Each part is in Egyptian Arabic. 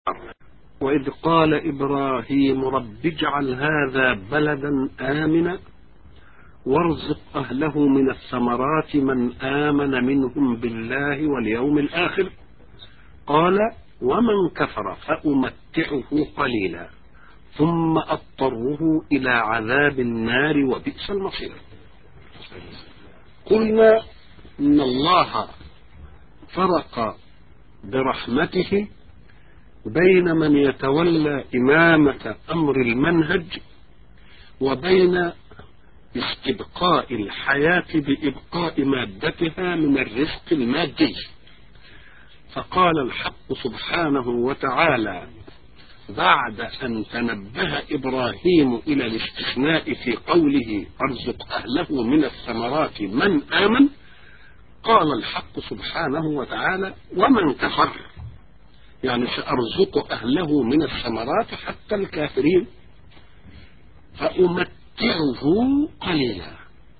وإذ قال إبراهيم رب اجعل هذا بلدا آمنا وارزق أهله من الثمرات من آمن منهم بالله واليوم الآخر قال ومن كفر فأمتعه قليلا ثم أضطره إلى عذاب النار وبئس المصير قلنا إن الله فرق برحمته بين من يتولى إمامة أمر المنهج وبين استبقاء الحياة بإبقاء مادتها من الرزق المادي فقال الحق سبحانه وتعالى بعد أن تنبه إبراهيم إلى الاستثناء في قوله أرزق أهله من الثمرات من آمن قال الحق سبحانه وتعالى ومن كفر يعني سأرزق أهله من الثمرات حتى الكافرين فأمتعه قليلا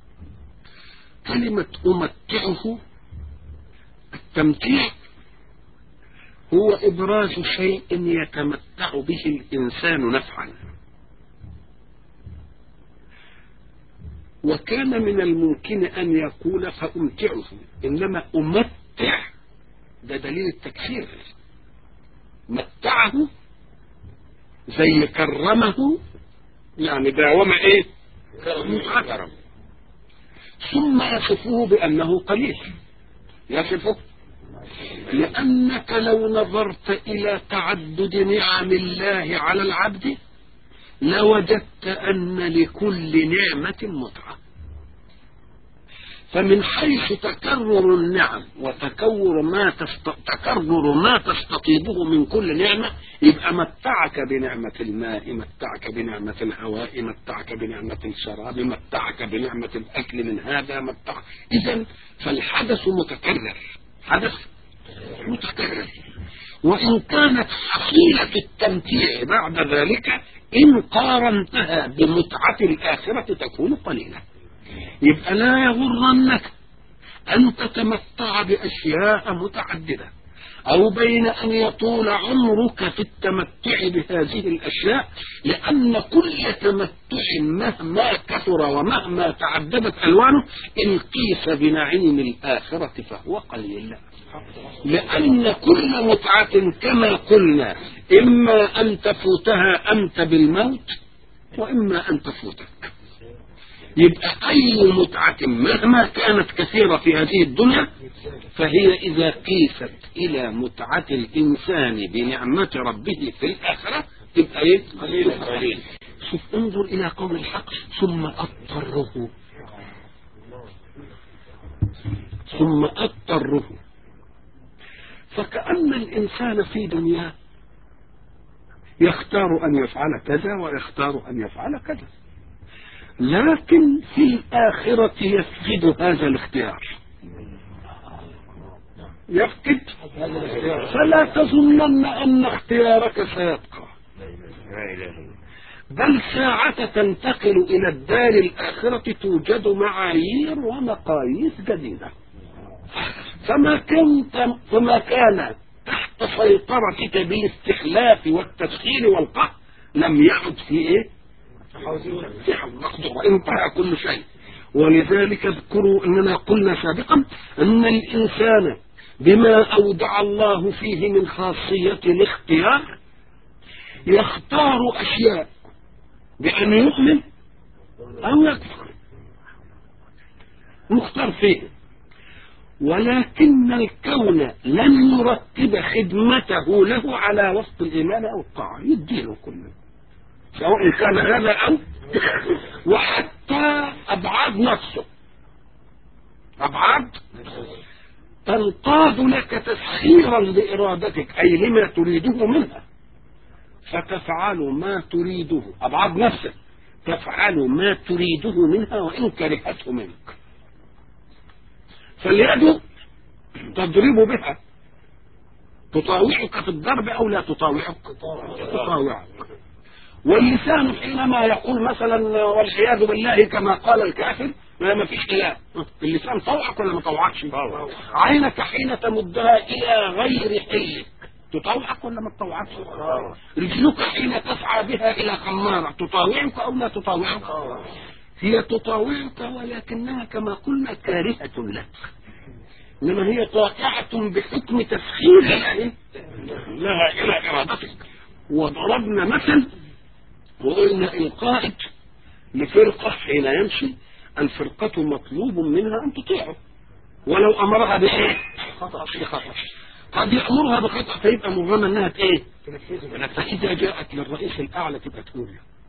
كلمة أمتعه التمتيع هو إبراز شيء يتمتع به الإنسان نفعا وكان من الممكن أن يقول فأمتعه إنما أمتع ده دليل التكفير متعه زي كرمه يعني داوم ايه كرم ثم يصفه بأنه قليل يصفه لأنك لو نظرت إلى تعدد نعم الله على العبد لوجدت أن لكل نعمة متعة فمن حيث تكرر النعم وتكور ما تست... تكرر ما تستطيبه من كل نعمة يبقى متعك بنعمة الماء متعك بنعمة الهواء متعك بنعمة الشراب متعك بنعمة الأكل من هذا متعك إذا فالحدث متكرر حدث متكرر وإن كانت حصيلة التمتيع بعد ذلك إن قارنتها بمتعة الآخرة تكون قليلة يبقى لا يغرنك أن تتمتع بأشياء متعددة أو بين أن يطول عمرك في التمتع بهذه الأشياء لأن كل تمتع مهما كثر ومهما تعددت ألوانه إن قيس بنعيم الآخرة فهو قليل لأن كل متعة كما قلنا إما أن تفوتها أنت بالموت وإما أن تفوتك يبقى أي متعة مهما كانت كثيرة في هذه الدنيا فهي إذا قيست إلى متعة الإنسان بنعمة ربه في الآخرة تبقى إيه؟ قليلة قليلة شوف انظر إلى قول الحق ثم أضطره ثم أضطره فكأن الإنسان في دنياه يختار أن يفعل كذا ويختار أن يفعل كذا لكن في الآخرة يفقد هذا الاختيار يفقد فلا تظنن أن اختيارك سيبقى بل ساعة تنتقل إلى الدار الآخرة توجد معايير ومقاييس جديدة فما كنت فما كان تحت سيطرتك بالاستخلاف والتسخير والقهر لم يعد في ايه؟ في مقدور وانتهى كل شيء ولذلك اذكروا اننا قلنا سابقا ان الانسان بما اودع الله فيه من خاصية الاختيار يختار اشياء بان يؤمن او يكفر مختار فيه ولكن الكون لن يرتب خدمته له على وفق الايمان او الطاعه يديله كله سواء كان هذا او وحتى ابعاد نفسه ابعاد تنقاد لك تسخيرا لارادتك اي لما تريده منها فتفعل ما تريده ابعاد نفسك تفعل ما تريده منها وان كرهته منك فاليد تضرب بها تطاوعك في الضرب او لا تطاوعك تطاوعك واللسان حينما يقول مثلا والعياذ بالله كما قال الكافر ما فيش خلاف اللسان طوعك ولا ما طوعكش عينك حين تمدها الى غير حلك تطوعك ولا ما تطوعكش رجلك حين تسعى بها الى خمارة تطاوعك او لا تطاوعك هي تطاوعك ولكنها كما قلنا كارهة لك انما هي طائعة بحكم تسخيرها إيه؟ لها الى ارادتك وضربنا مثل وقلنا القائد لفرقة حين يمشي الفرقة مطلوب منها ان تطيعه ولو امرها بايه خطأ في خطأ قد يأمرها بخطأ فيبقى مرغمة انها ايه فاذا جاءت للرئيس الاعلى تبقى تقول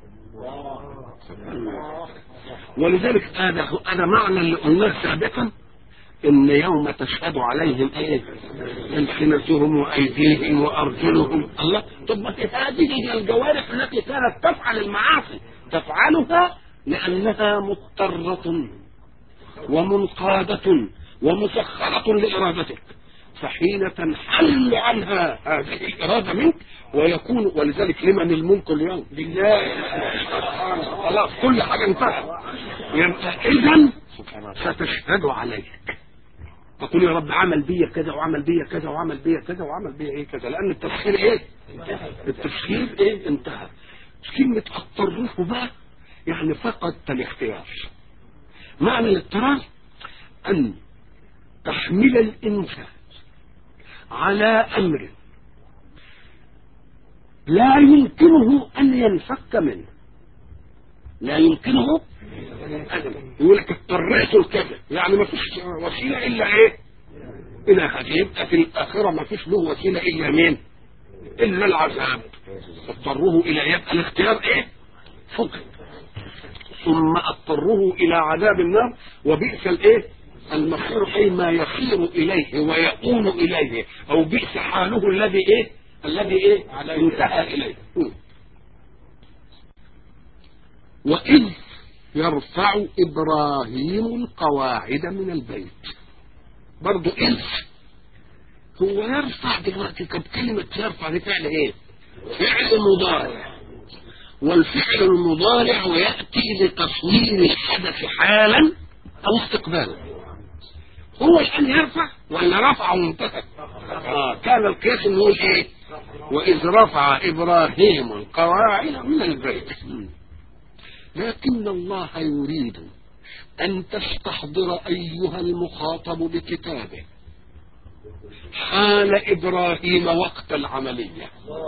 ولذلك هذا هذا معنى اللي قلناه سابقا ان يوم تشهد عليهم ايه السنتهم وايديهم وارجلهم الله طب ما هذه هي الجوارح التي كانت تفعل المعاصي تفعلها لانها مضطره ومنقاده ومسخره لارادتك فحين تنحل عنها هذه الاراده منك ويكون ولذلك لمن الملك اليوم لله خلاص كل حاجه انتهت يبقى اذا ستشهد عليك تقول يا رب عمل بيا كذا وعمل بيا كذا وعمل بيا كذا وعمل بيا ايه كذا لان التسخير ايه التسخير ايه انتهى كلمة الطرف بقى يعني فقدت الاختيار معنى الاضطرار ان تحمل الانسان على امر لا يمكنه ان ينفك منه لا يمكنه يقول لك اضطريت لكذا يعني ما فيش وسيله الا ايه الى هذا يبقى في الاخره ما فيش له وسيله الا مين الا العذاب اضطروه الى يبقى الاختيار ايه فقد ثم اضطروه الى عذاب النار وبئس الايه المصير اي ما يصير اليه ويؤول اليه او بئس حاله الذي ايه الذي ايه انتهى اليه وإذ يرفع إبراهيم القواعد من البيت برضو إذ هو يرفع دلوقتي كانت كلمة يرفع دي فعل إيه؟ فعل مضارع والفعل المضارع يأتي لتصوير الحدث حالا أو استقبالا هو الآن يرفع ولا رفع وانتهى آه كان القياس نقول إيه؟ وإذ رفع إبراهيم القواعد من البيت لكن الله يريد أن تستحضر أيها المخاطب بكتابه حال إبراهيم وقت العملية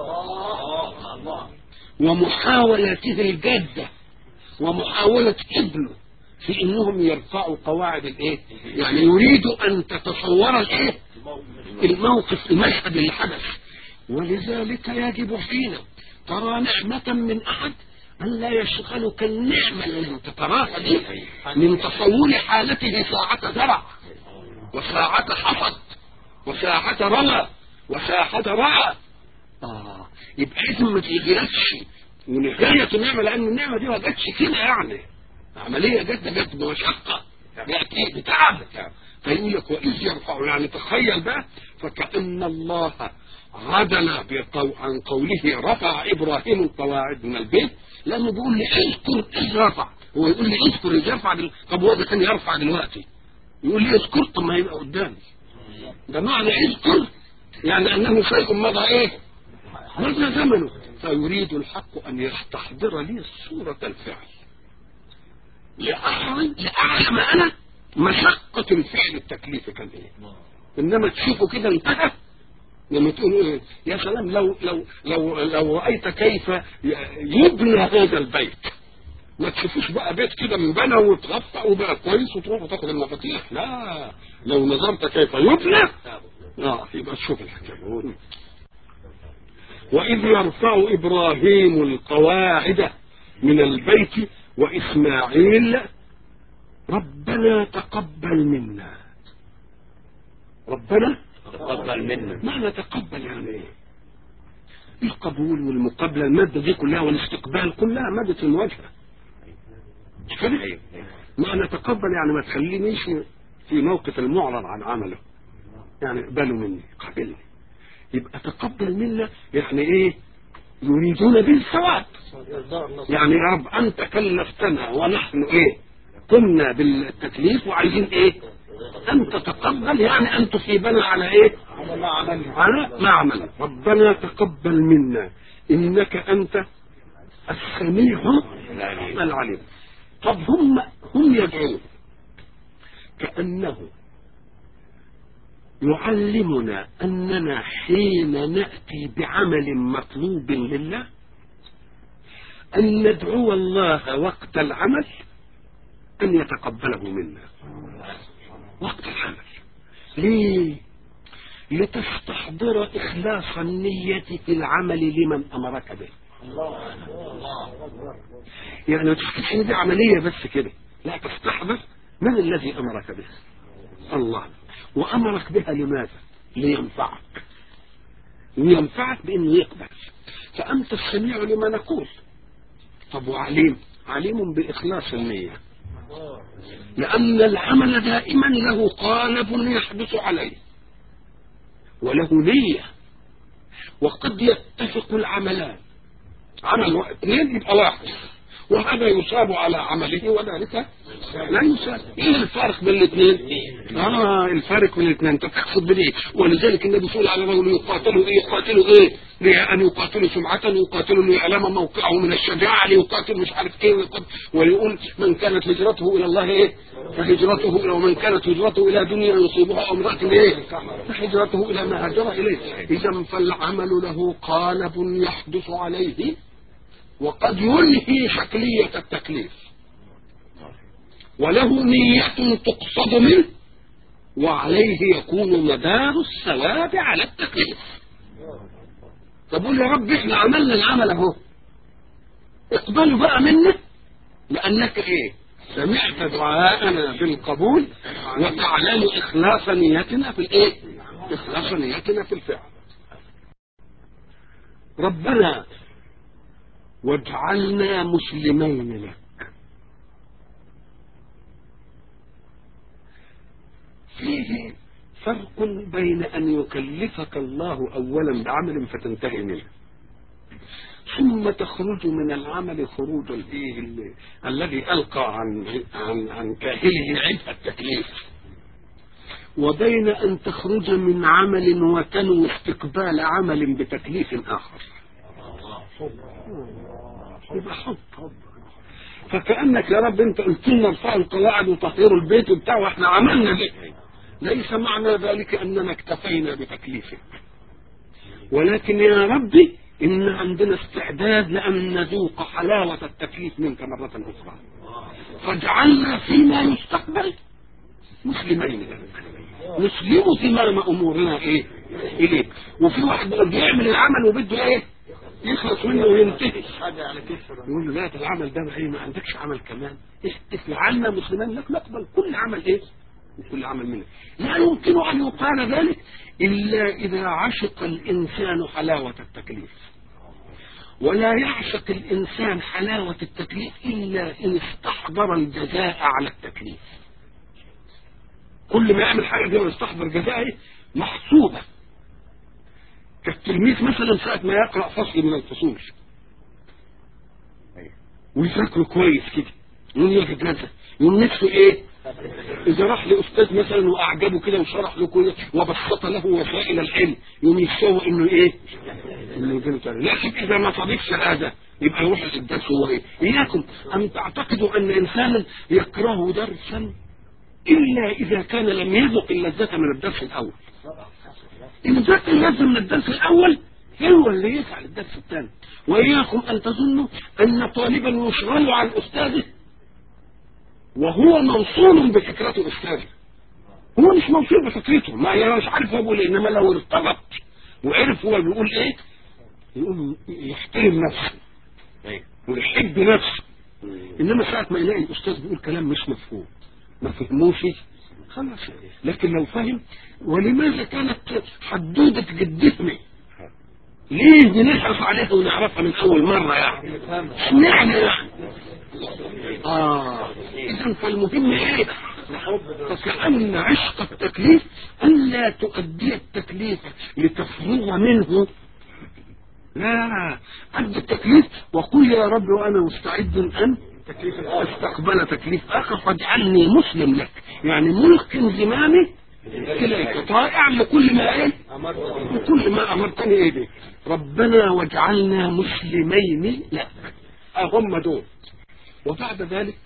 ومحاولته الجادة ومحاولة ابنه في انهم يرفعوا قواعد الايه يعني يريد ان تتصور الايه الموقف المشهد اللي حدث ولذلك يجب حين ترى نعمة من احد ألا يشغلك النعمة اللي انت تراها دي من تصور حالته ساعة زرع وساعة حصد وساعة رمى وساعة رعى آه يبقى إذن ما تيجيلكش ونهاية النعمة لأن النعمة دي ما جاتش كده يعني عملية جت جت بمشقة جت بتعب فيقول لك وإذ يرفع يعني تخيل بقى فكأن الله عدل عن قوله رفع إبراهيم القواعد من البيت لانه بيقول لي اذكر اذ رفع هو يقول لي اذكر اذ يرفع دل... طب هو ده كان يرفع دلوقتي يقول لي اذكر طب ما يبقى قدامي ده معنى اذكر يعني انه شيء مضى ايه مضى زمنه فيريد الحق ان يستحضر لي صورة الفعل لأعلم لأعلم أنا مشقة الفعل التكليفي كان إيه إنما تشوفه كده انتهى لما تقول يا سلام لو لو لو لو رايت كيف يبنى هذا البيت ما تشوفوش بقى بيت كده من بنى وتغطى وبقى كويس وتروح وتاخد المفاتيح لا لو نظرت كيف يبنى اه يبقى تشوف الحكايه وإذ يرفع إبراهيم القواعد من البيت وإسماعيل ربنا تقبل منا ربنا تقبل منا معنى تقبل يعني ايه القبول والمقابلة المادة دي كلها والاستقبال كلها مادة المواجهة مش كده معنى تقبل يعني ما تخلينيش في موقف المعرض عن عمله يعني اقبلوا مني قبلني يبقى تقبل منا يعني ايه يريدون بالثواب يعني يا رب انت كلفتنا ونحن ايه قمنا بالتكليف وعايزين ايه ان تتقبل يعني ان تصيبنا على ايه على ما عملنا ربنا تقبل منا انك انت السميع العليم طب هم هم يدعون كانه يعلمنا اننا حين ناتي بعمل مطلوب لله ان ندعو الله وقت العمل ان يتقبله منا وقت العمل ليه لتستحضر اخلاص النيه في العمل لمن امرك به يعني ما تفتكرش ان دي عمليه بس كده لا تستحضر من الذي امرك به الله وامرك بها لماذا لينفعك وينفعك بانه يقبل فانت السميع لما نقول طب وعليم عليم باخلاص النيه لان العمل دائما له قالب يحدث عليه وله نيه وقد يتفق العملان عمل اثنين يبقى واحد وهذا يصاب على عمله وذلك لا يصاب ايه الفرق بين الاثنين اه الفرق بين الاثنين انت تقصد بايه ولذلك النبي صلى الله عليه وسلم يقاتلوا ايه يقاتلوا ايه لان يقاتلوا سمعة يقاتلوا ليعلم موقعه من الشجاعة ليقاتل مش عارف ايه ويقاتل ويقول من كانت هجرته الى الله ايه فهجرته الى ومن كانت هجرته الى دنيا يصيبها او امرأة ايه فهجرته الى ما هاجر اليه اذا فالعمل له قالب يحدث عليه وقد ينهي شكلية التكليف وله نية تقصد منه وعليه يكون مدار الثواب على التكليف تقول يا رب احنا عملنا العمل اهو اقبلوا بقى منا لانك ايه سمعت دعاءنا بالقبول وتعلم اخلاص نيتنا في الايه اخلاص نيتنا في الفعل ربنا واجعلنا مسلمين لك فيه فرق بين أن يكلفك الله أولا بعمل فتنتهي منه ثم تخرج من العمل خروج الايه ال- الذي القى عن عن عن كاهله عبء التكليف وبين ان تخرج من عمل وتنوي استقبال عمل بتكليف اخر يبقى حب فكانك يا رب انت قلت لنا ارفعوا القواعد وطهروا البيت وبتاع واحنا عملنا ده ليس معنى ذلك اننا اكتفينا بتكليفك ولكن يا ربي ان عندنا استعداد لان نذوق حلاوه التكليف منك مره اخرى فاجعلنا فيما يستقبل مسلمين لك نسلم زمام امورنا ايه اليك وفي واحد بيعمل العمل وبده ايه يخلص منه وينتهي حاجة على كسر يقول له لا ده العمل ده ما, إيه ما عندكش عمل كمان اجعلنا مسلمين لك نقبل كل عمل ايه وكل عمل منك لا يمكن ان يقال ذلك الا اذا عشق الانسان حلاوه التكليف ولا يعشق الانسان حلاوه التكليف الا ان استحضر الجزاء على التكليف كل ما يعمل حاجه دي ويستحضر جزاء محسوبه كالتلميذ مثلا ساعة ما يقرأ فصل من الفصول ويذاكره كويس كده يقوم يجد لذة يقوم نفسه ايه اذا راح لاستاذ مثلا واعجبه كده وشرح له كده وبسط له وسائل العلم يقوم يتسوى انه ايه انه يجيله تاني لكن اذا ما صديقش هذا يبقى يروح الدرس هو ايه اياكم ان تعتقدوا ان انسانا يكره درسا الا اذا كان لم يذق اللذة من الدرس الاول إن ذاك اللازم من الدرس الأول هو اللي يفعل الدرس الثاني وإياكم أن تظنوا أن طالبا يشغل عن أستاذه وهو موصول بفكرة أستاذه هو مش موصول بفكرته ما هي مش عارف هو بيقول إيه إنما لو ارتبط وعرف هو بيقول إيه يقوم يحترم نفسه ويحب نفسه إنما ساعة ما يلاقي الأستاذ بيقول كلام مش مفهوم ما فهموش خلاص لكن لو فهم ولماذا كانت حدودة جدتنا ليه بنحرص عليها ونعرفها من اول مرة يعني اشمعنى يعني اه اذا فالمهم ايه فكأن عشق التكليف ألا تؤدي التكليف لتفرغ منه لا أد التكليف وقل يا رب وأنا مستعد أن استقبل تكليف اخر فاجعلني مسلم لك يعني ملك زمامي اليك طائع لكل ما ايه وكل ما امرتني ايه به ربنا واجعلنا مسلمين لك هم دول وبعد ذلك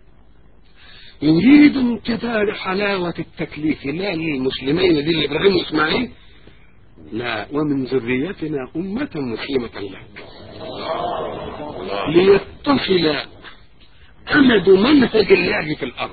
يريد امتثال حلاوة التكليف لا للمسلمين دي لإبراهيم وإسماعيل لا ومن ذريتنا أمة مسلمة لك ليتصل أمد منهج الله في الأرض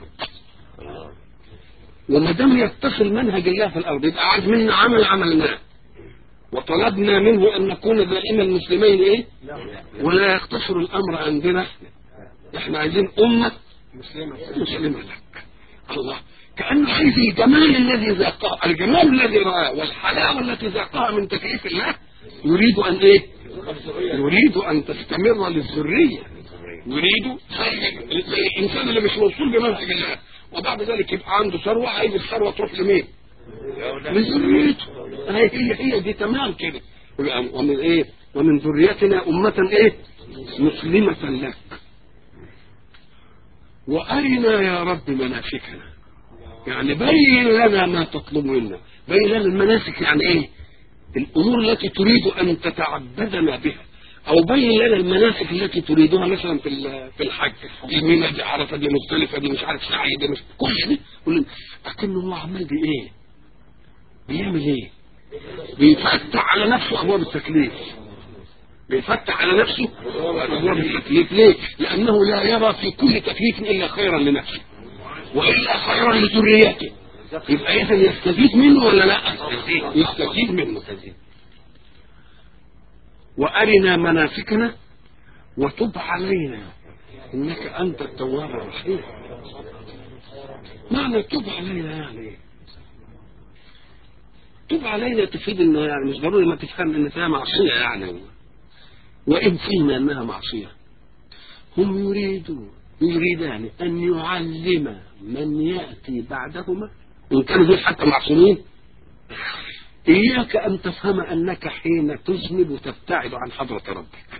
وما دام يتصل منهج الله في الأرض يبقى عايز منا عمل عملناه وطلبنا منه أن نكون دائما مسلمين إيه ولا يقتصر الأمر عندنا احنا عايزين أمة مسلمة مسلمة لك الله كأنه عايز الجمال الذي ذاقه الجمال الذي رآه والحلاوة التي ذاقها من تكليف الله يريد أن إيه يريد أن تستمر للذرية يريد زي الإنسان اللي مش موصول بمنهج الله وبعد ذلك يبقى عنده ثروة عايز الثروة تروح لمين؟ لذريته هي هي هي دي تمام كده ومن ايه؟ ومن ذريتنا أمة ايه؟ مسلمة لك وأرنا يا رب مناسكنا يعني بين لنا ما تطلب منا بين لنا المناسك يعني ايه الامور التي تريد ان تتعبدنا بها او بين لنا المناسك التي تريدها مثلا في في الحج دي منى دي عرفه دي مختلفه دي مش عارف سعي دي مش كل دي كل لكنه هو عمال بي ايه بيعمل ايه بيفتح على نفسه ابواب التكليف بيفتح على نفسه ابواب التكليف ليه لانه لا يرى في كل تكليف الا خيرا لنفسه والا خيرا لذريته يبقى اذا يستفيد منه ولا لا يستفيد منه وارنا مناسكنا وتب علينا انك انت التواب الرحيم معنى تب علينا يعني تب علينا تفيد انه يعني مش ضروري ما تفهم ان فيها معصيه يعني وان فينا انها معصيه هم يريدون يريدان أن يعلم من يأتي بعدهما إن كانوا دول حتى معصومين إياك أن تفهم أنك حين تذنب تبتعد عن حضرة ربك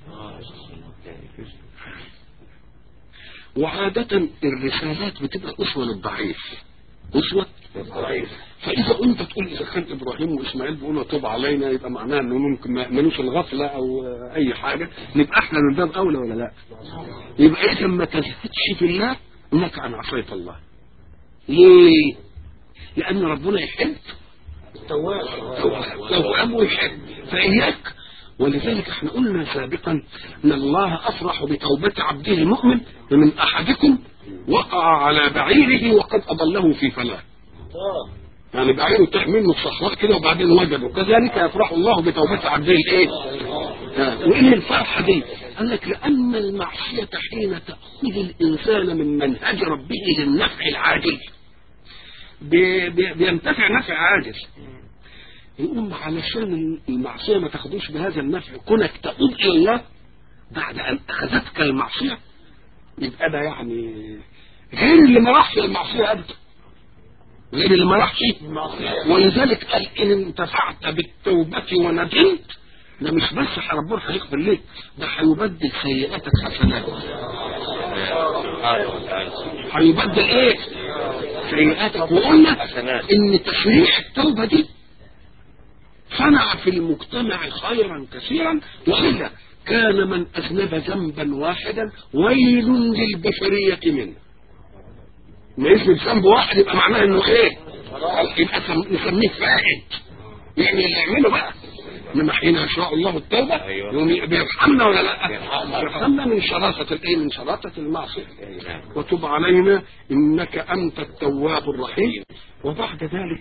وعادة الرسالات بتبقى أسوة للضعيف أسوة للضعيف فإذا أنت تقول إذا كان إبراهيم وإسماعيل بيقولوا توب علينا يبقى معناه إنه ممكن ما يأمنوش الغفلة أو أي حاجة نبقى إحنا من باب أولى ولا لا؟ يبقى إذا ما تزهدش في الله إنك عن عصاية الله. ليه؟ لأن ربنا يحب التواب تواب ويحب فإياك ولذلك احنا قلنا سابقا ان الله افرح بتوبة عبده المؤمن من احدكم وقع على بعيره وقد اضله في فلاه يعني بعيره تاه منه الصحراء كده وبعدين وجده كذلك يفرح الله بتوبة عبده الايه وايه الفرحة دي قال لك لان المعصية حين تأخذ الانسان من منهج ربه للنفع العاجل بي بي بينتفع نفع عاجل يقوم علشان المعصية ما تاخدوش بهذا النفع كونك تؤوب إلى الله بعد أن أخذتك المعصية يبقى ده يعني غير اللي ما راحش المعصية أبدا غير اللي ما راحش ولذلك قال إن انتفعت بالتوبة وندمت ده مش بس ربنا هيغفر لك ده هيبدل سيئاتك حسنات هيبدل ايه سيئاتك وقلنا ان تشريع التوبه دي صنع في المجتمع خيرا كثيرا والا كان من اذنب ذنبا واحدا ويل للبشريه منه ما يذنب ذنب واحد يبقى معناه انه ايه يبقى نسميه فاعل يعني اللي يعمله بقى انما حين يشاء الله التوبه يوم بيرحمنا ولا لا؟ بيرحمنا من شراسه الايه؟ من شراسه المعصيه وتب علينا انك انت التواب الرحيم وبعد ذلك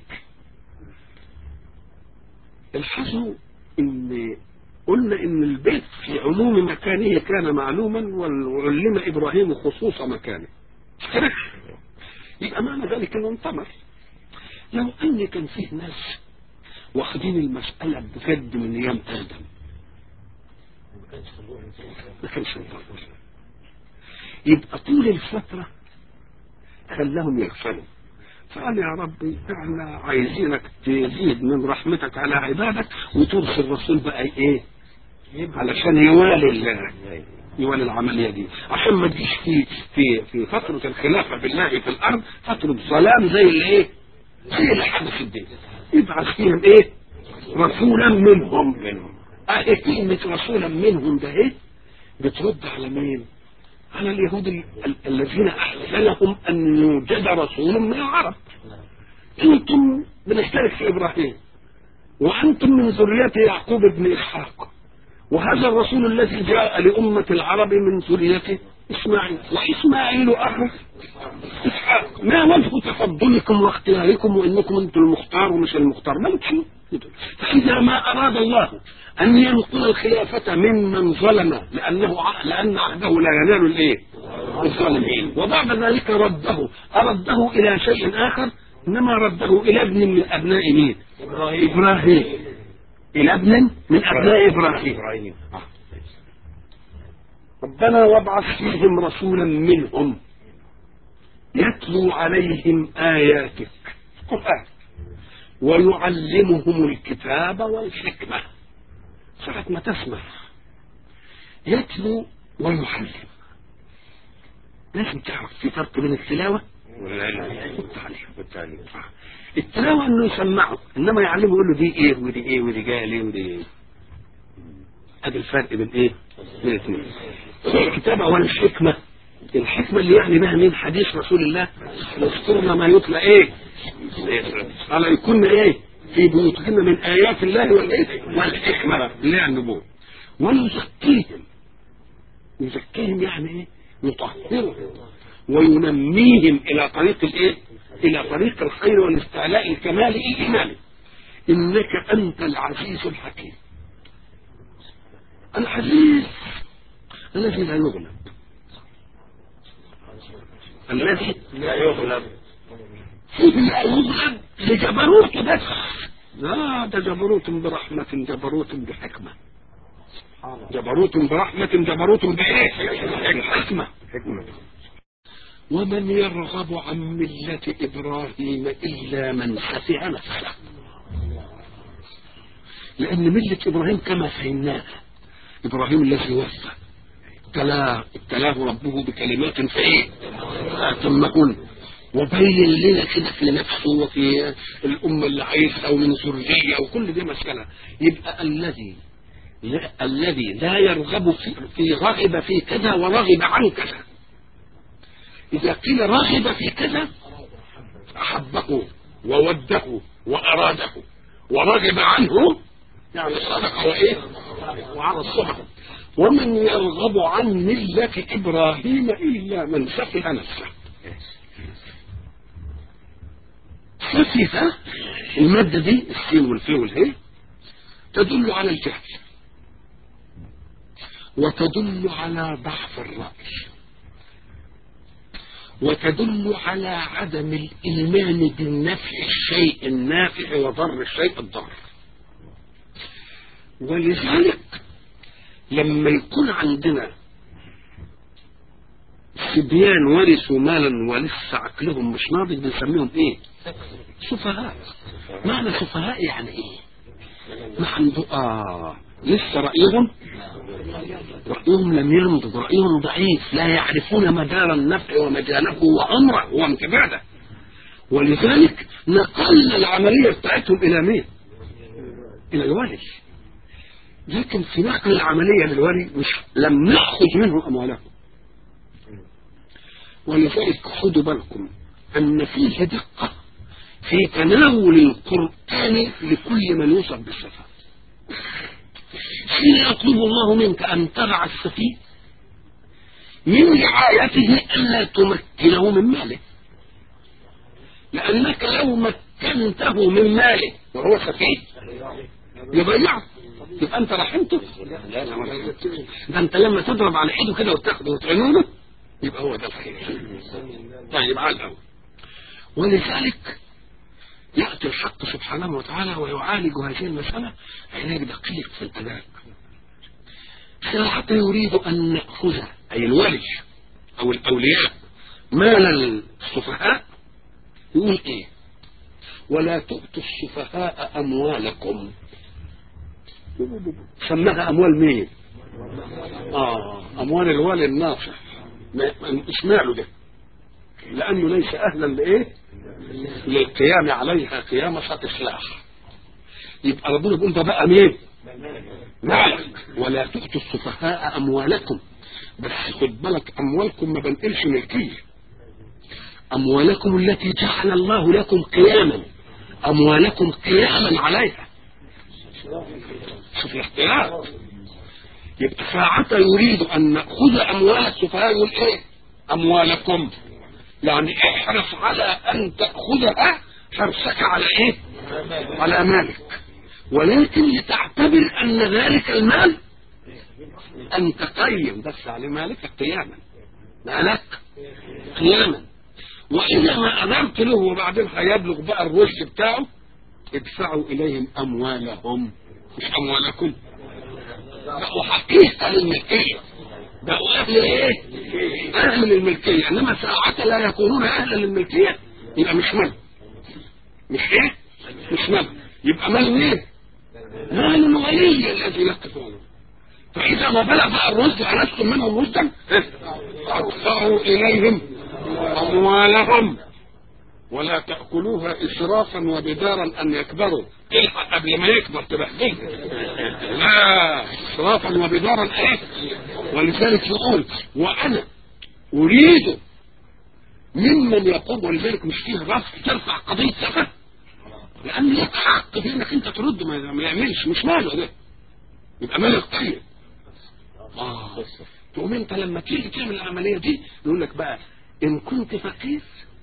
الحظوا ان قلنا ان البيت في عموم مكانه كان معلوما وعلم ابراهيم خصوص مكانه يبقى معنى ذلك انه انتمر لو ان كان فيه ناس واخدين المسألة بجد من ايام ادم ما كانش يبقى طول الفترة خلاهم يغفلوا فقال يا ربي احنا عايزينك تزيد من رحمتك على عبادك وترسل الرسول بقى ايه علشان يوالي الله يولي العمليه دي عشان ما تجيش في في في فتره الخلافه بالله في الارض فتره ظلام زي اللي ايه؟ زي اللي حدث الدين يبعث فيهم ايه؟ رسولا منهم منهم اه كلمه رسولا منهم ده ايه؟ بترد على مين؟ على اليهود ال- ال- الذين احزنهم ان يوجد رسول من العرب انتم بنشترك في ابراهيم وانتم من ذريه يعقوب بن اسحاق وهذا الرسول الذي جاء لأمة العرب من ذريته إسماعيل وإسماعيل أخو إسحاق ما وجه تفضلكم واختياركم وإنكم أنتم المختار ومش المختار ما انتم فإذا ما أراد الله أن ينقل الخلافة ممن ظلم لأنه ع- لأن عهده لا ينال الإيه؟ الظالمين وبعد ذلك رده أرده إلى شيء آخر إنما رده إلى ابن من أبناء مين؟ إبراهيم إبراهيم إلى ابن من أبناء إبراهيم إبراهيم ربنا وابعث فيهم رسولا منهم يتلو عليهم آياتك قرآن ويعلمهم الكتاب والحكمة ساعة ما تسمع يتلو ويعلم لازم تعرف في فرق بين التلاوة والعلم والتعليم والتعليم التلاوة انه يسمعه انما يعلمه يقول له دي ايه ودي ايه ودي جايه ليه ودي ايه ادي الفرق بين ايه بين الاثنين الكتابة والحكمة الحكمة اللي يعني بها من حديث رسول الله يذكرنا ما يتلى ايه على يكون ايه في بيوتهن من ايات الله والايه والحكمة اللي هي النبوة ويزكيهم يزكيهم يعني ايه يطهرهم وينميهم الى طريق الايه الى طريق الخير والاستعلاء الكمالي الايماني انك انت العزيز الحكيم العزيز الذي لا يغلب الذي لا يغلب لا يغلب لجبروت بس لا ده جبروت برحمة جبروت بحكمة جبروت برحمة جبروت بإيه؟ الحكمة حكمة ومن يرغب عن ملة إبراهيم إلا من سفه نفسه لأن ملة إبراهيم كما فهمناها إبراهيم الذي وفى ابتلاه ابتلاه ربه بكلمات فإيه أتمهن وبين لنا كده في نفسه وفي الأمة اللي عايزها ومن ذرية وكل دي مسألة يبقى الذي لا الذي لا يرغب في, في رغب في كذا ورغب عن كذا إذا قيل رغب في كذا أحبه ووده وأراده ورغب عنه يعني صدق وإيه وعلى الصبح ومن يرغب عن ملة إبراهيم إلا من سفه نفسه سفه المادة دي السين والفي والهي تدل على الجهل وتدل على ضعف الرأي وتدل على عدم الإيمان بالنفع الشيء النافع وضر الشيء الضار ولذلك لما يكون عندنا صبيان ورثوا مالا ولسه عقلهم مش ناضج بنسميهم ايه؟ سفهاء معنى سفهاء يعني ايه؟ ما عنده اه لسه رأيهم رأيهم لم ينضج رأيهم ضعيف لا يعرفون مدار النفع ومجاله وأمره وامتداده ولذلك نقلنا العملية بتاعتهم إلى مين؟ إلى الولي لكن في نقل العملية للولي مش لم نأخذ منه أموالهم ولذلك خدوا بالكم أن فيه دقة في تناول القرآن لكل من يوصف بالصفات حين يطلب الله منك أن ترعى السفيه من رعايته ألا تمكنه من ماله لأنك لو مكنته من ماله وهو سفيه يضيعه يبقى أنت رحمته ده أنت لما تضرب على إيده كده وتاخده وتعينه يبقى هو ده الخير طيب على الأول ولذلك يأتي الحق سبحانه وتعالى ويعالج هذه المسألة علاج دقيق في الأداء حتى يريد أن نأخذ أي الولي أو الأولياء مال السفهاء يقول إيه ولا تؤتوا السفهاء أموالكم سماها أموال مين آه اموال الوالي الناصح ما- ما- اشمعنى ده لانه ليس اهلا لايه للقيام عليها قيامة سلاح يبقى ربنا بيقول ده بقى مين مالك ولا تؤتوا السفهاء اموالكم بس خد بالك اموالكم ما بنقلش ملكيه اموالكم التي جعل الله لكم قياما اموالكم قياما عليها شوف الاختلاف يبقى ساعة يريد ان ناخذ اموال السفهاء يقول ايه اموالكم يعني احرص على ان تاخذها حرصك على ايه على مالك ولكن لتعتبر ان ذلك المال ان تقيم بس على مالك قياما مالك قياما واذا ما اذنت له وبعدين هيبلغ بقى الرشد بتاعه ادفعوا اليهم اموالهم مش اموالكم بقوا حقيقه للملكيه بقوا اهل ايه؟ اهل للملكيه انما ساعة لا يكونون اهلا للملكيه يبقى مش مال مش ايه؟ مش مال يبقى مال مين؟ مال الولي الذي يقفونه فاذا ما بلغ بقى الرشد انستم منهم رشدا ادفعوا اليهم اموالهم ولا تأكلوها إسرافا وبدارا أن يكبروا الحق قبل ما يكبر تبهدله لا إسرافا وبدارا إيه ولذلك يقول وأنا أريد ممن يقوم ولذلك مش فيه رفض ترفع قضية سفه لأن لك حق في إنك أنت ترد ما ما يعملش مش ماله ده يبقى مالك طيب آه تقوم أنت لما تيجي تعمل العملية دي يقول لك بقى إن كنت فقير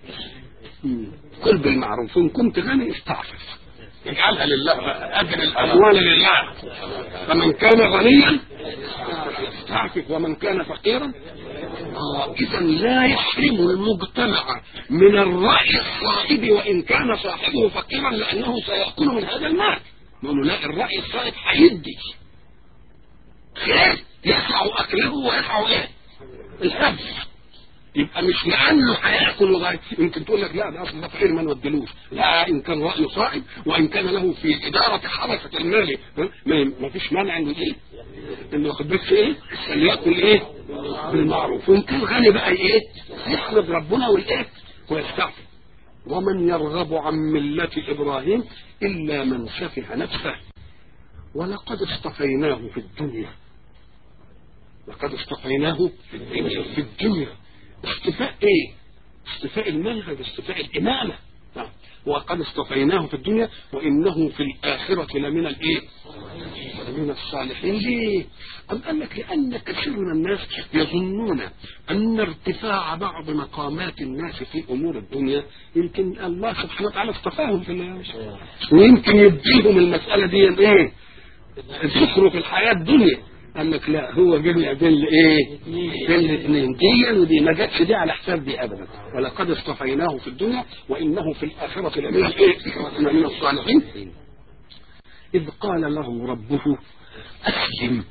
كل بالمعروف وإن كنت غني استعفف اجعلها لله بقى أجر الأموال لله فمن كان غنيا استعفف ومن كان فقيرا آه إذا لا يحرم المجتمع من الرأي الصائب وإن كان صاحبه فقيرا لأنه سيأكل من هذا المال نقول له لا الرأي الصائب هيدي خير يسع أكله ويسع إيه الحبس يبقى مش لانه هياكل وغير يمكن تقول لك لا ده اصل ده فقير ما نودلوش لا ان كان رايه صائب وان كان له في اداره حركه المال ها؟ ما ما فيش مانع انه ايه؟ انه ياخد بس ايه؟ اللي ياكل ايه؟ بالمعروف وان كان غني بقى ايه؟ يحمد ربنا والايه؟ ويستعفف ومن يرغب عن ملة إبراهيم إلا من سفه نفسه ولقد اصطفيناه في الدنيا لقد اصطفيناه في الدنيا اصطفاء ايه اصطفاء المنهج اصطفاء الامامه نعم. وقد اصطفيناه في الدنيا وانه في الاخره لمن الايه من الصالحين ليه أم قال لك لأن كثير من الناس يظنون أن ارتفاع بعض مقامات الناس في أمور الدنيا يمكن الله سبحانه وتعالى اصطفاهم في الله ويمكن يديهم المسألة دي إيه ذكره في الحياة الدنيا قال لك لا هو جمع بين الايه؟ بين الاثنين دي ودي ما جاتش دي على حساب دي ابدا ولقد اصطفيناه في الدنيا وانه في الاخره لمن الايه؟ من الصالحين اذ قال له ربه اسلم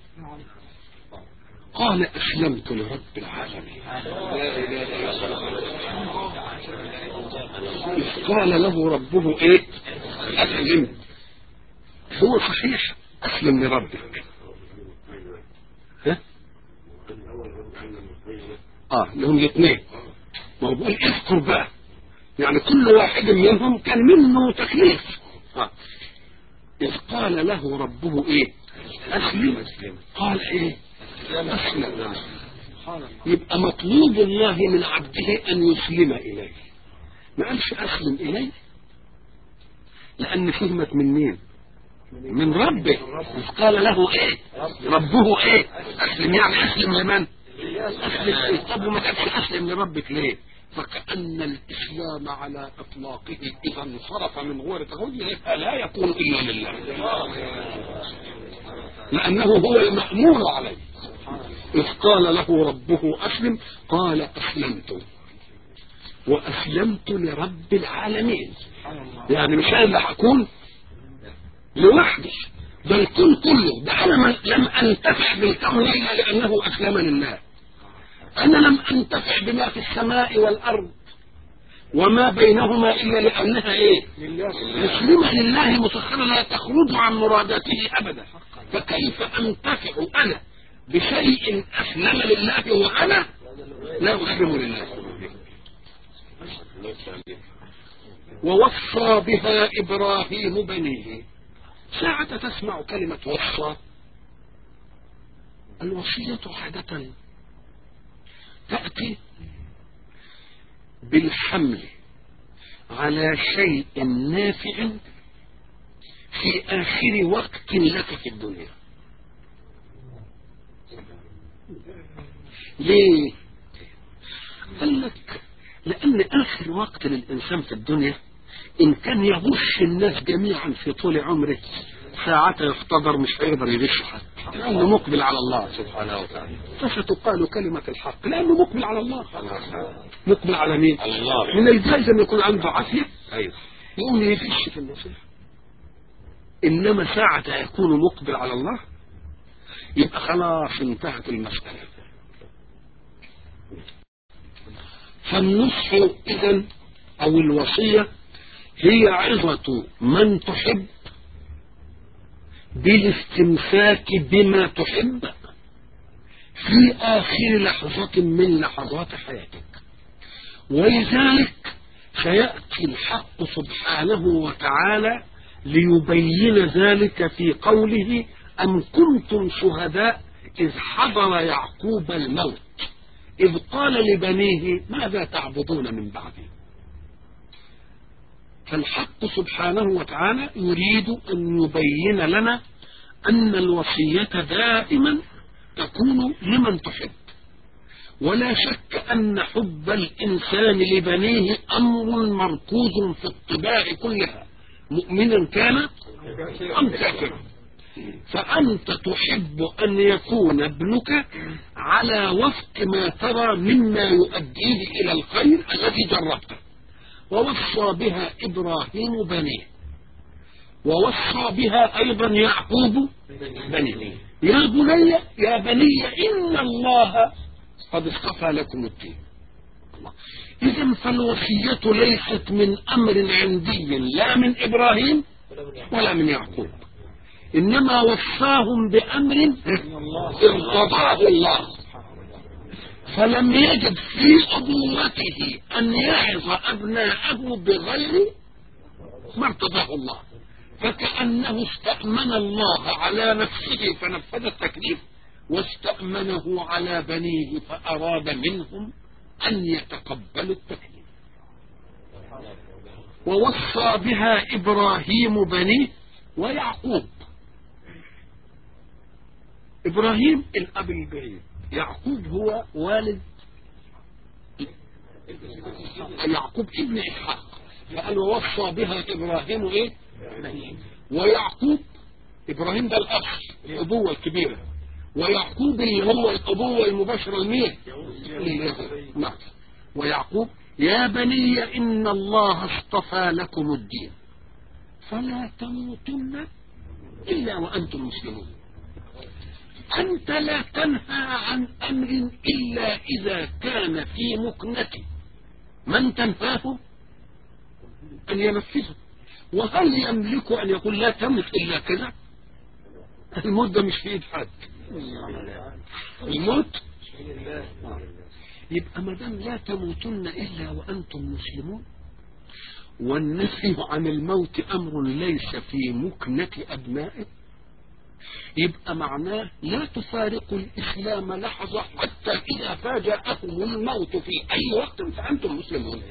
قال اسلمت لرب العالمين اذ قال له ربه ايه؟ اسلم هو صحيح اسلم لربك ها؟ اه لهم الاثنين ما هو بيقول اذكر بقى يعني كل واحد منهم كان منه تكليف آه. إذ قال له ربه إيه أسلم قال إيه أسلم يبقى مطلوب الله من عبده أن يسلم إليه ما قالش أسلم إليه لأن فهمت من مين من ربه إذ قال له إيه ربه إيه أسلم يعني أسلم لمن أسلم إيه طب وما كانش أسلم لربك ليه فكأن الإسلام على إطلاقه إذا انصرف من غير تغير لا يكون إلا لله لأنه هو المأمور عليه إذ قال له ربه أسلم قال أسلمت وأسلمت لرب العالمين يعني مش أنا اللي هكون لوحدي ده الكون كله ده أنا لم أنتفع بالكون إلا لأنه أسلم لله أنا لم أنتفع بما في السماء والأرض وما بينهما إلا لأنها إيه مسلمة لله مسخرة لا تخرج عن مراداته أبدا فكيف أنتفع أنا بشيء أسلم لله وأنا لا أسلم لله ووصى بها إبراهيم بنيه ساعة تسمع كلمة وصى الوصية عادة تأتي بالحمل على شيء نافع في آخر وقت لك في الدنيا ليه قال لك لأن آخر وقت للإنسان في الدنيا إن كان يغش الناس جميعا في طول عمره ساعة يختبر مش هيقدر يغش حد لأنه مقبل على الله سبحانه وتعالى فستقال كلمة الحق لأنه مقبل على الله مقبل على مين؟ على الله من الجائز أن يكون عنده عافية ايوه يقوم يغش في النصيحة إنما ساعة يكون مقبل على الله يبقى خلاص انتهت المسألة فالنصح إذا أو الوصية هي عظة من تحب بالاستمساك بما تحب في آخر لحظة من لحظات حياتك ولذلك سيأتي الحق سبحانه وتعالى ليبين ذلك في قوله أم كنتم شهداء إذ حضر يعقوب الموت إذ قال لبنيه ماذا تعبدون من بعدي فالحق سبحانه وتعالى يريد أن يبين لنا أن الوصية دائما تكون لمن تحب ولا شك أن حب الإنسان لبنيه أمر مركوز في الطباع كلها مؤمنا كان أم كافرا فأنت تحب أن يكون ابنك على وفق ما ترى مما يؤديه إلى الخير الذي جربته ووصى بها إبراهيم بنيه ووصى بها أيضا يعقوب بنيه يا بني يا بني إن الله قد اصطفى لكم الدين إذا فالوصية ليست من أمر عندي لا من إبراهيم ولا من يعقوب إنما وصاهم بأمر ارتضاه الله فلم يجد في أبوته أن يعظ أبناءه بغير ما ارتضاه الله فكأنه استأمن الله على نفسه فنفذ التكليف واستأمنه على بنيه فأراد منهم أن يتقبلوا التكليف ووصى بها إبراهيم بنيه ويعقوب إبراهيم الأب البعيد يعقوب هو والد يعقوب ابن إسحاق فقال ووصى بها إبراهيم إيه ويعقوب إبراهيم ده الأصل الأبوة الكبيرة ويعقوب اللي هو الأبوة المباشرة لمين نعم ويعقوب يا بني إن الله اصطفى لكم الدين فلا تموتن إلا وأنتم مسلمون أنت لا تنهى عن أمر إلا إذا كان في مكنة من تنهاه أن ينفذه وهل يملك أن يقول لا تملك إلا كذا الموت ده مش في إيد حد الموت يبقى ما دام لا تموتن إلا وأنتم مسلمون والنفي عن الموت أمر ليس في مكنة أبنائه يبقى معناه لا تفارقوا الإسلام لحظة حتى إذا فاجأكم الموت في أي وقت فأنتم مسلمون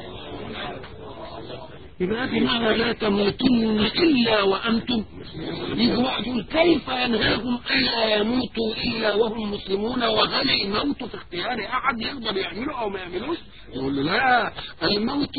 يبقى هذه معنى لا تموتن إلا وأنتم يجي واحد يقول كيف ينهاهم ألا يموتوا إلا وهم مسلمون وهل الموت في اختيار أحد يقدر يعمله أو ما يعملوش يقول له لا الموت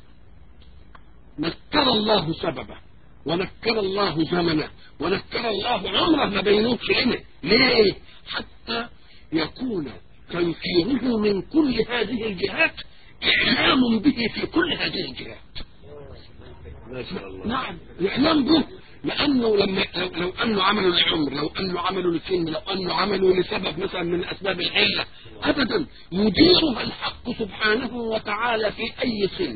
نكر الله سببه ونكر الله زمنه ونكر الله عمره ما بينوش هنا ليه حتى يكون تنكيره من كل هذه الجهات إعلام به في كل هذه الجهات ما شاء الله نعم الإعلام به لأنه لما لو, لو أنه عملوا لعمر لو أنه عملوا لسن لو أنه عملوا لسبب مثلا من أسباب العلة أبدا يديرها الحق سبحانه وتعالى في أي سن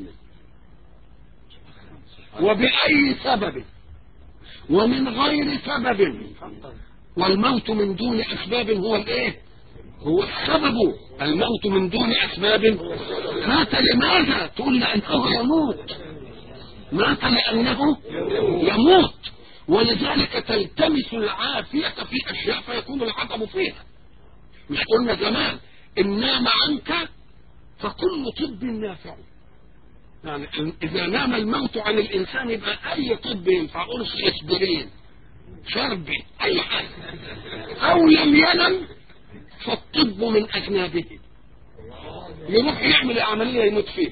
وبأي سبب ومن غير سبب والموت من دون اسباب هو الايه هو السبب الموت من دون اسباب مات لماذا تقول لانه يموت مات لانه يموت ولذلك تلتمس العافية في اشياء فيكون العطب فيها مش قلنا زمان ان نام عنك فكل طب نافع يعني اذا نام الموت عن الانسان يبقى اي طب ينفع قرص اسبرين شربي اي حاجه او لم ينم فالطب من اجنابه يروح يعمل عمليه يموت فيه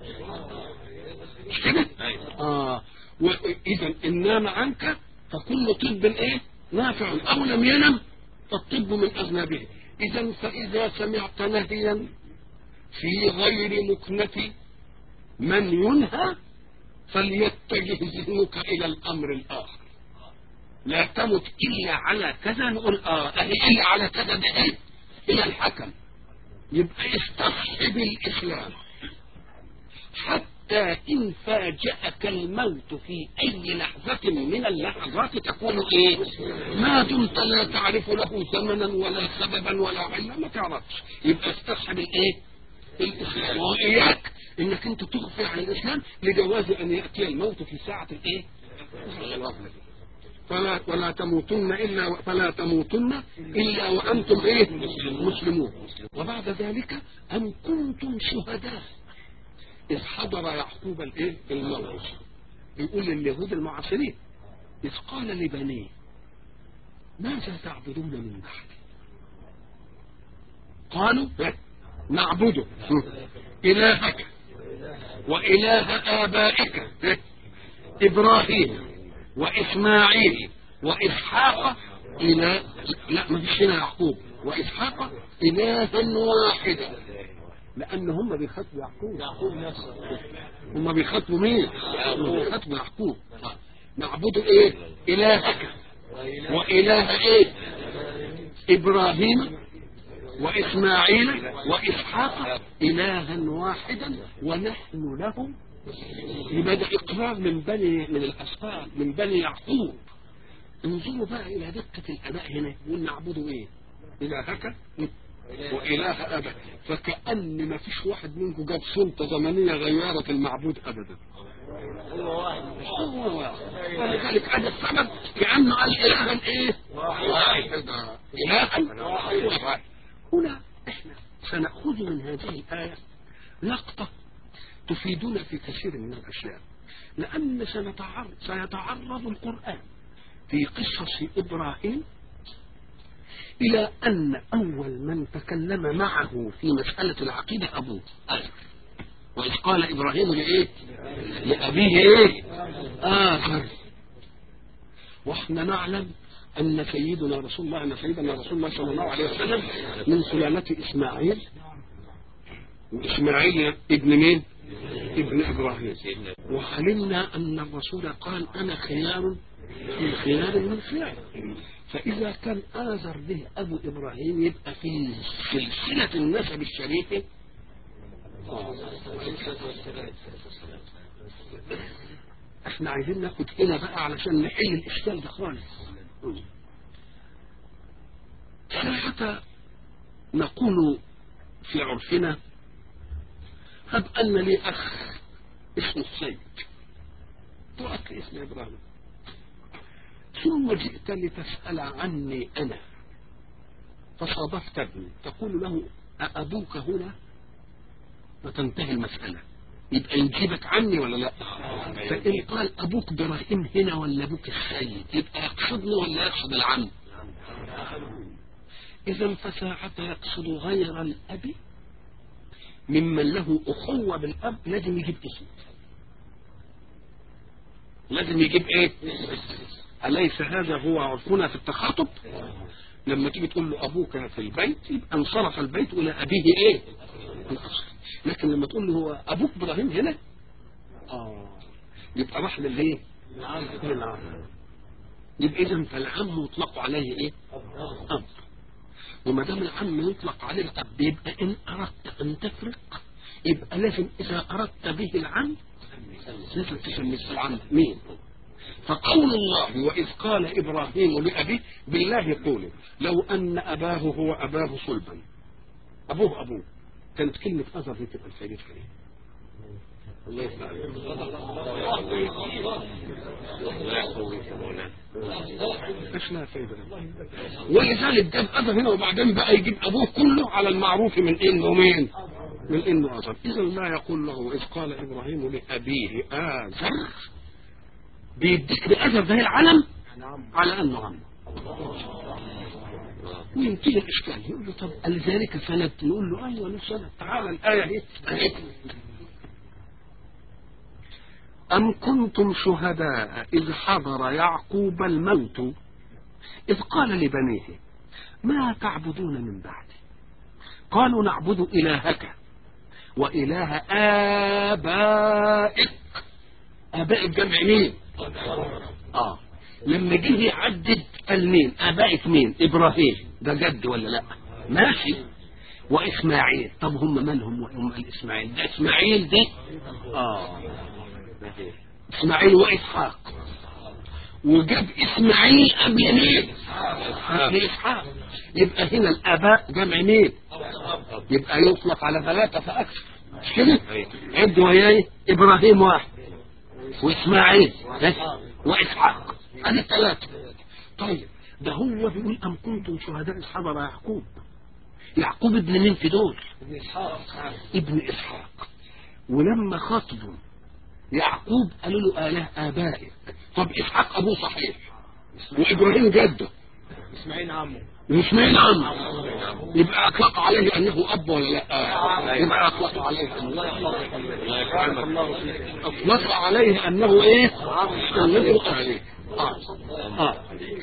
مش كده؟ اه واذا ان نام عنك فكل طب ايه؟ نافع او لم ينم فالطب من اجنابه اذا فاذا سمعت نهيا في غير مكنة من ينهى فليتجه ذهنك الى الامر الاخر لا تمت الا على كذا نقول اه اهي الا على كذا ده ايه الى الحكم يبقى استصحب الاسلام حتى ان فاجأك الموت في اي لحظة من اللحظات تكون ايه ما دمت لا تعرف له زمنا ولا سببا ولا علة ما تعرفش يبقى استصحب الايه الاسلام واياك انك انت تغفل عن الاسلام لجواز ان ياتي الموت في ساعة الايه فلا ولا تموتن الا فلا تموتن الا وانتم ايه مسلمون وبعد ذلك ام كنتم شهداء اذ حضر يعقوب الايه الموت بيقول لليهود المعاصرين اذ قال لبنيه ماذا تعبدون من بعدي قالوا نعبده الهك واله ابائك ابراهيم وإسماعيل وإسحاق إله لا ما فيش هنا يعقوب وإسحاق إلها واحدا لأن هم بيخاطبوا يعقوب يعقوب نفسه هم بيخاطبوا مين؟ بيخاطبوا يعقوب نعبد إيه؟ إلهك وإله إيه؟ إبراهيم وإسماعيل وإسحاق إلها واحدا ونحن له يبقى ده إقرار من بني من الأسباب من بني يعقوب انظروا بقى إلى دقة الآباء هنا يقول نعبدوا إيه؟ إلهك وإله أبا فكأن ما فيش واحد منكم جاب سلطة زمنية غيرت المعبود أبدا هو واحد هو واحد ولذلك هذا السبب لأنه قال إلها إيه؟ واحدا إلها واحد هنا إحنا سنأخذ من هذه الآية لقطة تفيدنا في كثير من الأشياء لأن سنتعرض سيتعرض القرآن في قصص إبراهيم إلى أن أول من تكلم معه في مسألة العقيدة أبوه آزر وإذ قال إبراهيم لإيه؟ لأبيه إيه؟ آزر وإحنا نعلم أن سيدنا رسول الله أن سيدنا رسول الله صلى الله عليه وسلم من سلالة إسماعيل وإسماعيل ابن مين؟ ابن إبراهيم وعلمنا أن الرسول قال أنا خيار في خيار من خيار فإذا كان آزر به أبو إبراهيم يبقى في سلسلة النسب الشريفة احنا عايزين ناخد هنا بقى علشان نحل الإشكال ده خالص ساعة نقول في عرفنا هب أن لي أخ اسمه السيد ترك اسم إبراهيم ثم جئت لتسأل عني أنا فصادفت ابني تقول له أأبوك هنا وتنتهي المسألة يبقى يجيبك عني ولا لا فإن قال أبوك إبراهيم هنا ولا أبوك السيد يبقى يقصدني ولا يقصد العم إذا فساعة يقصد غير الأب ممن له أخوة بالأب لازم يجيب اسم لازم يجيب ايه أليس هذا هو عرفنا في التخاطب لما تيجي تقول له أبوك في البيت يبقى انصرف البيت إلى أبيه إيه الأصل لكن لما تقول له هو أبوك إبراهيم هنا آه يبقى راح للإيه للعم يبقى إذا فالعم يطلق عليه إيه أب وما دام العم يطلق عليه الأب يبقى إن أردت أن تفرق يبقى لازم إذا أردت به العم لازم تسمي العم مين فقول الله وإذ قال إبراهيم لأبيه بالله قولوا لو أن أباه هو أباه صلبا أبوه أبوه كانت كلمة أزر دي تبقى الفايدة كريم الله يفتح عليك الله يحفظك يا مولانا ايش لها فايدة ولذلك جاب أزر هنا وبعدين بقى يجيب أبوه كله على المعروف من إنه مين من إنه أزر إذا لا يقول له إذ قال إبراهيم لأبيه آزر بيديك بأزر ده العلم على أنه عم وينتهي الإشكال يقول له طب لذلك سند نقول له أيوة له سند تعالى الآية هي أم كنتم شهداء إذ حضر يعقوب الموت إذ قال لبنيه ما تعبدون من بعدي قالوا نعبد إلهك وإله آبائك آبائك جمع مين آه لما جه يعدد قال مين آبائك مين إبراهيم ده جد ولا لا ماشي وإسماعيل طب هم مالهم وهم الإسماعيل ده إسماعيل دي آه إسماعيل وإسحاق وجاب إسماعيل قبل مين قبل إسحاق يبقى هنا الآباء جمع مين يبقى يطلق على ثلاثة فأكثر مش كده عد وياي إبراهيم واحد وإسماعيل ها؟ وإسحاق هذه الثلاثة طيب ده هو بيقول أم كنتم شهداء إذ حضر يعقوب يعقوب ابن مين في دول ابن اسحاق ابن إسحاق ولما خاطبوا يعقوب قالوا له آله آبائك طب إسحاق أبوه صحيح وإبراهيم جده اسماعيل عمه وإسماعيل عمه يبقى أطلق عليه أنه أب ولا لا يبقى أطلق عليه أنه الله يحفظك الله يكرمك الله فيك أطلق عليه أنه إيه أنه عليه آه. آه.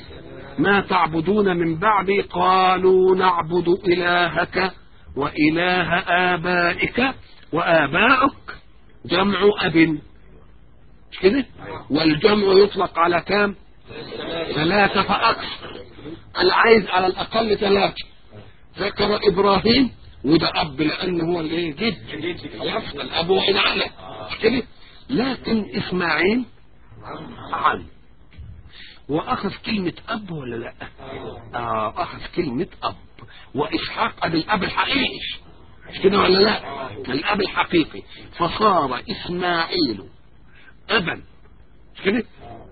ما تعبدون من بعدي قالوا نعبد إلهك وإله آبائك وآبائك جمع أب مش كده والجمع يطلق على كام ثلاثة فأكثر العايز على الأقل ثلاثة ذكر إبراهيم وده أب لأنه هو الإيه جد خلاص الأب وإن على مش كده لكن إسماعيل عم وأخذ كلمة أب ولا لا آه أخذ كلمة أب وإسحاق أب الأب الحقيقي مش كده ولا لا الأب الحقيقي فصار إسماعيل أبا مش كده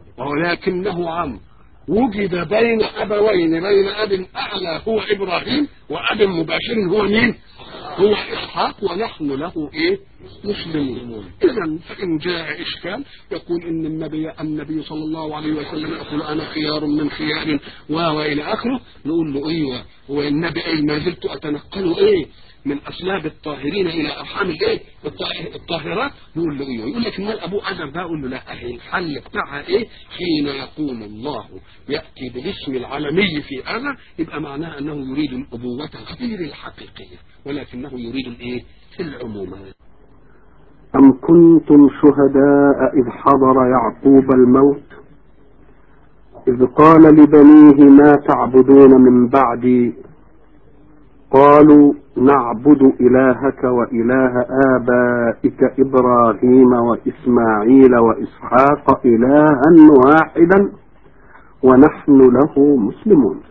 ولكنه عم وجد بين أبوين بين أب أعلى هو إبراهيم وأب مباشر هو مين هو إسحاق ونحن له إيه مسلمون إذا فإن جاء إشكال يقول إن النبي النبي صلى الله عليه وسلم يقول أنا خيار من خيار و وإلى آخره نقول له أيوه والنبي أي ما زلت أتنقل إيه من أسلاب الطاهرين إلى أرحام الإيه الطاهر- الطاهرات نقول له إيه يقول لك إن أبو أدم ده أقول له لا أهي الحل بتاعها إيه حين يقوم الله يأتي بالاسم العالمي في هذا يبقى معناه أنه يريد الأبوة غير الحقيقية ولكنه يريد الإيه العموم أم كنتم شهداء إذ حضر يعقوب الموت إذ قال لبنيه ما تعبدون من بعدي قالوا نعبد إلهك وإله آبائك إبراهيم وإسماعيل وإسحاق إلها واحدا ونحن له مسلمون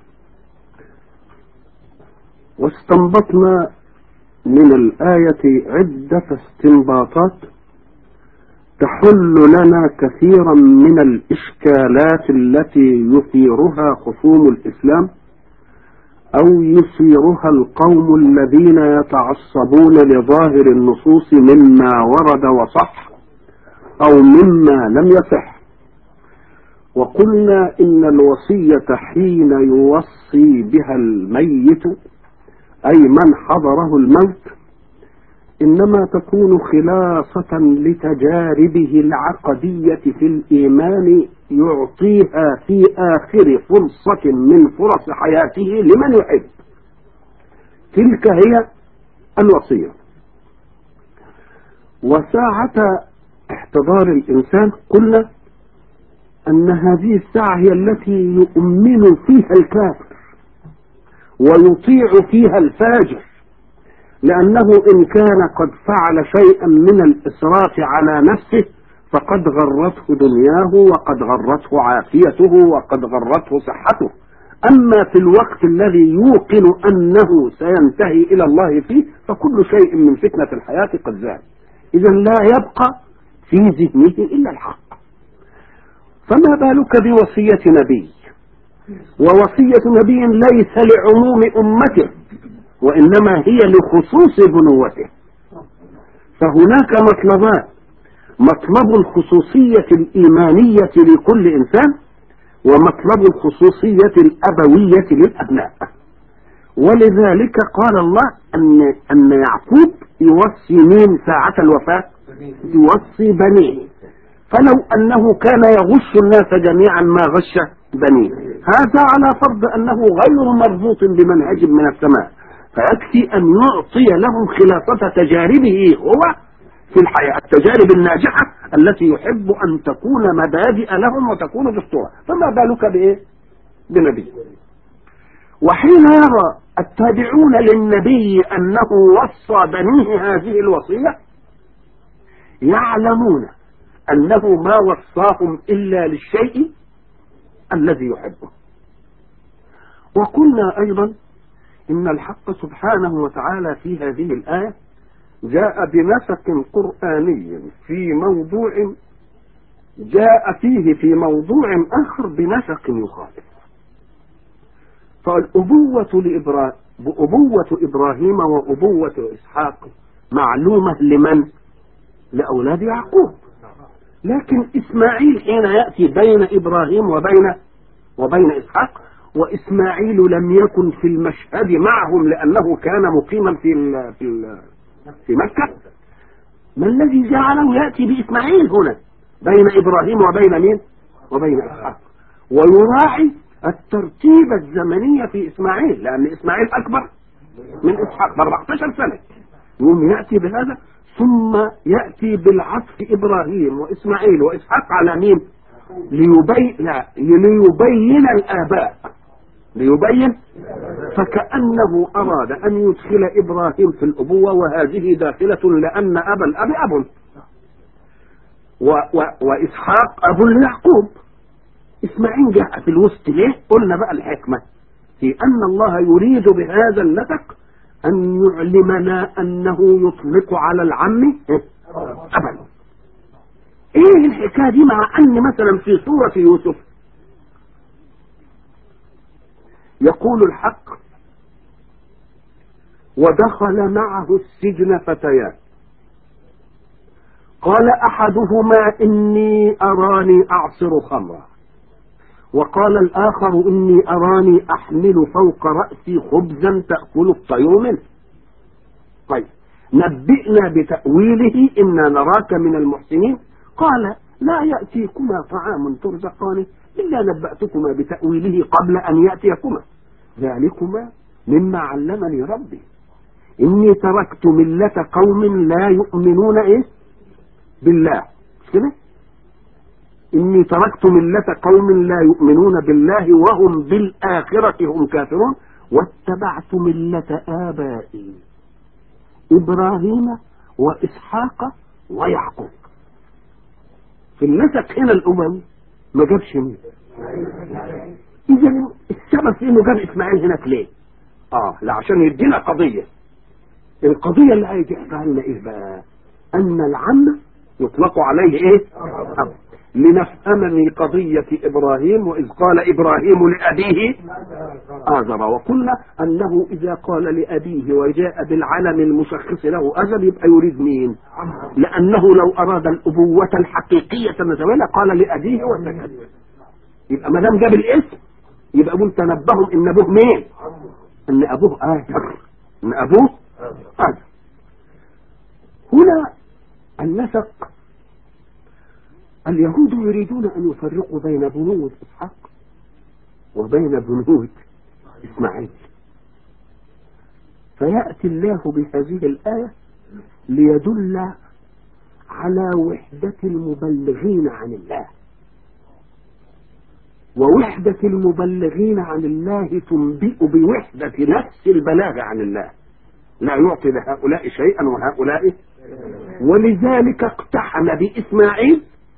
واستنبطنا من الآية عدة استنباطات تحل لنا كثيرا من الإشكالات التي يثيرها خصوم الإسلام أو يثيرها القوم الذين يتعصبون لظاهر النصوص مما ورد وصح أو مما لم يصح وقلنا إن الوصية حين يوصي بها الميت أي من حضره الموت إنما تكون خلاصة لتجاربه العقدية في الإيمان يعطيها في آخر فرصة من فرص حياته لمن يحب تلك هي الوصية وساعة احتضار الإنسان قلنا أن هذه الساعة هي التي يؤمن فيها الكافر ويطيع فيها الفاجر لأنه إن كان قد فعل شيئا من الإسراف على نفسه فقد غرته دنياه وقد غرته عافيته وقد غرته صحته أما في الوقت الذي يوقن أنه سينتهي إلى الله فيه فكل شيء من فتنة الحياة قد زال إذا لا يبقى في ذهنه إلا الحق فما بالك بوصية نبي ووصية نبي ليس لعموم أمته وإنما هي لخصوص بنوته فهناك مطلبان مطلب الخصوصية الإيمانية لكل إنسان ومطلب الخصوصية الأبوية للأبناء ولذلك قال الله أن أن يعقوب يوصي مين ساعة الوفاة يوصي بنيه فلو أنه كان يغش الناس جميعا ما غش بنيه هذا على فرض أنه غير مربوط بمنهج من السماء فيكفي أن يعطي لهم خلاصة تجاربه هو في الحياة التجارب الناجحة التي يحب أن تكون مبادئ لهم وتكون دستورا فما بالك بإيه بنبي وحين يرى التابعون للنبي أنه وصى بنيه هذه الوصية يعلمون أنه ما وصاهم إلا للشيء الذي يحبه وقلنا أيضا إن الحق سبحانه وتعالى في هذه الآية جاء بنسق قرآني في موضوع جاء فيه في موضوع آخر بنسق يخالف فالأبوة لإبراهيم أبوة إبراهيم وأبوة إسحاق معلومة لمن؟ لأولاد يعقوب لكن إسماعيل حين يأتي بين إبراهيم وبين وبين إسحاق وإسماعيل لم يكن في المشهد معهم لأنه كان مقيما في ال في ال في مكة ما الذي جعله يأتي بإسماعيل هنا بين إبراهيم وبين مين وبين إسحاق ويراعي الترتيب الزمني في إسماعيل لأن إسماعيل أكبر من إسحاق ب 14 سنة يوم يأتي بهذا ثم يأتي بالعطف إبراهيم وإسماعيل وإسحاق على مين ليبين لا ليبين الآباء ليبين فكأنه أراد أن يدخل إبراهيم في الأبوة وهذه داخلة لأن أبا الأب أب و و وإسحاق أب ليعقوب إسماعيل جاء في الوسط ليه قلنا بقى الحكمة في أن الله يريد بهذا النسق أن يعلمنا أنه يطلق على العم أبا إيه الحكاية دي مع أن مثلا في سورة يوسف يقول الحق ودخل معه السجن فتيان قال أحدهما إني أراني أعصر خمرا وقال الآخر إني أراني أحمل فوق رأسي خبزا تأكل الطير منه طيب نبئنا بتأويله إنا نراك من المحسنين قال لا يأتيكما طعام ترزقانه إلا نبأتكما بتأويله قبل أن يأتيكما ذلكما مما علمني ربي إني تركت ملة قوم لا يؤمنون إيه بالله مش كده إني تركت ملة قوم لا يؤمنون بالله وهم بالآخرة هم كافرون واتبعت ملة آبائي إبراهيم وإسحاق ويعقوب في النسق هنا الأمم ما جابش مين إذا السبب في إنه جاب إسماعيل هناك ليه؟ آه لا عشان يدينا قضية القضية اللي عايز يحكيها لنا إيه بقى؟ أن العم يطلق عليه إيه؟ أب لنفهم من قضية إبراهيم وإذ قال إبراهيم لأبيه آزر وقلنا أنه إذا قال لأبيه وجاء بالعلم المشخص له أزل يبقى يريد مين لأنه لو أراد الأبوة الحقيقية نزولا قال لأبيه وسكت يبقى ما دام جاب الاسم يبقى أبوه تنبههم إن أبوه مين إن أبوه آزر إن أبوه آزر هنا النسق اليهود يريدون أن يفرقوا بين بنوة إسحاق وبين بنوة إسماعيل فيأتي الله بهذه الآية ليدل على وحدة المبلغين عن الله ووحدة المبلغين عن الله تنبئ بوحدة نفس البلاغ عن الله لا يعطي لهؤلاء شيئا وهؤلاء ولذلك اقتحم بإسماعيل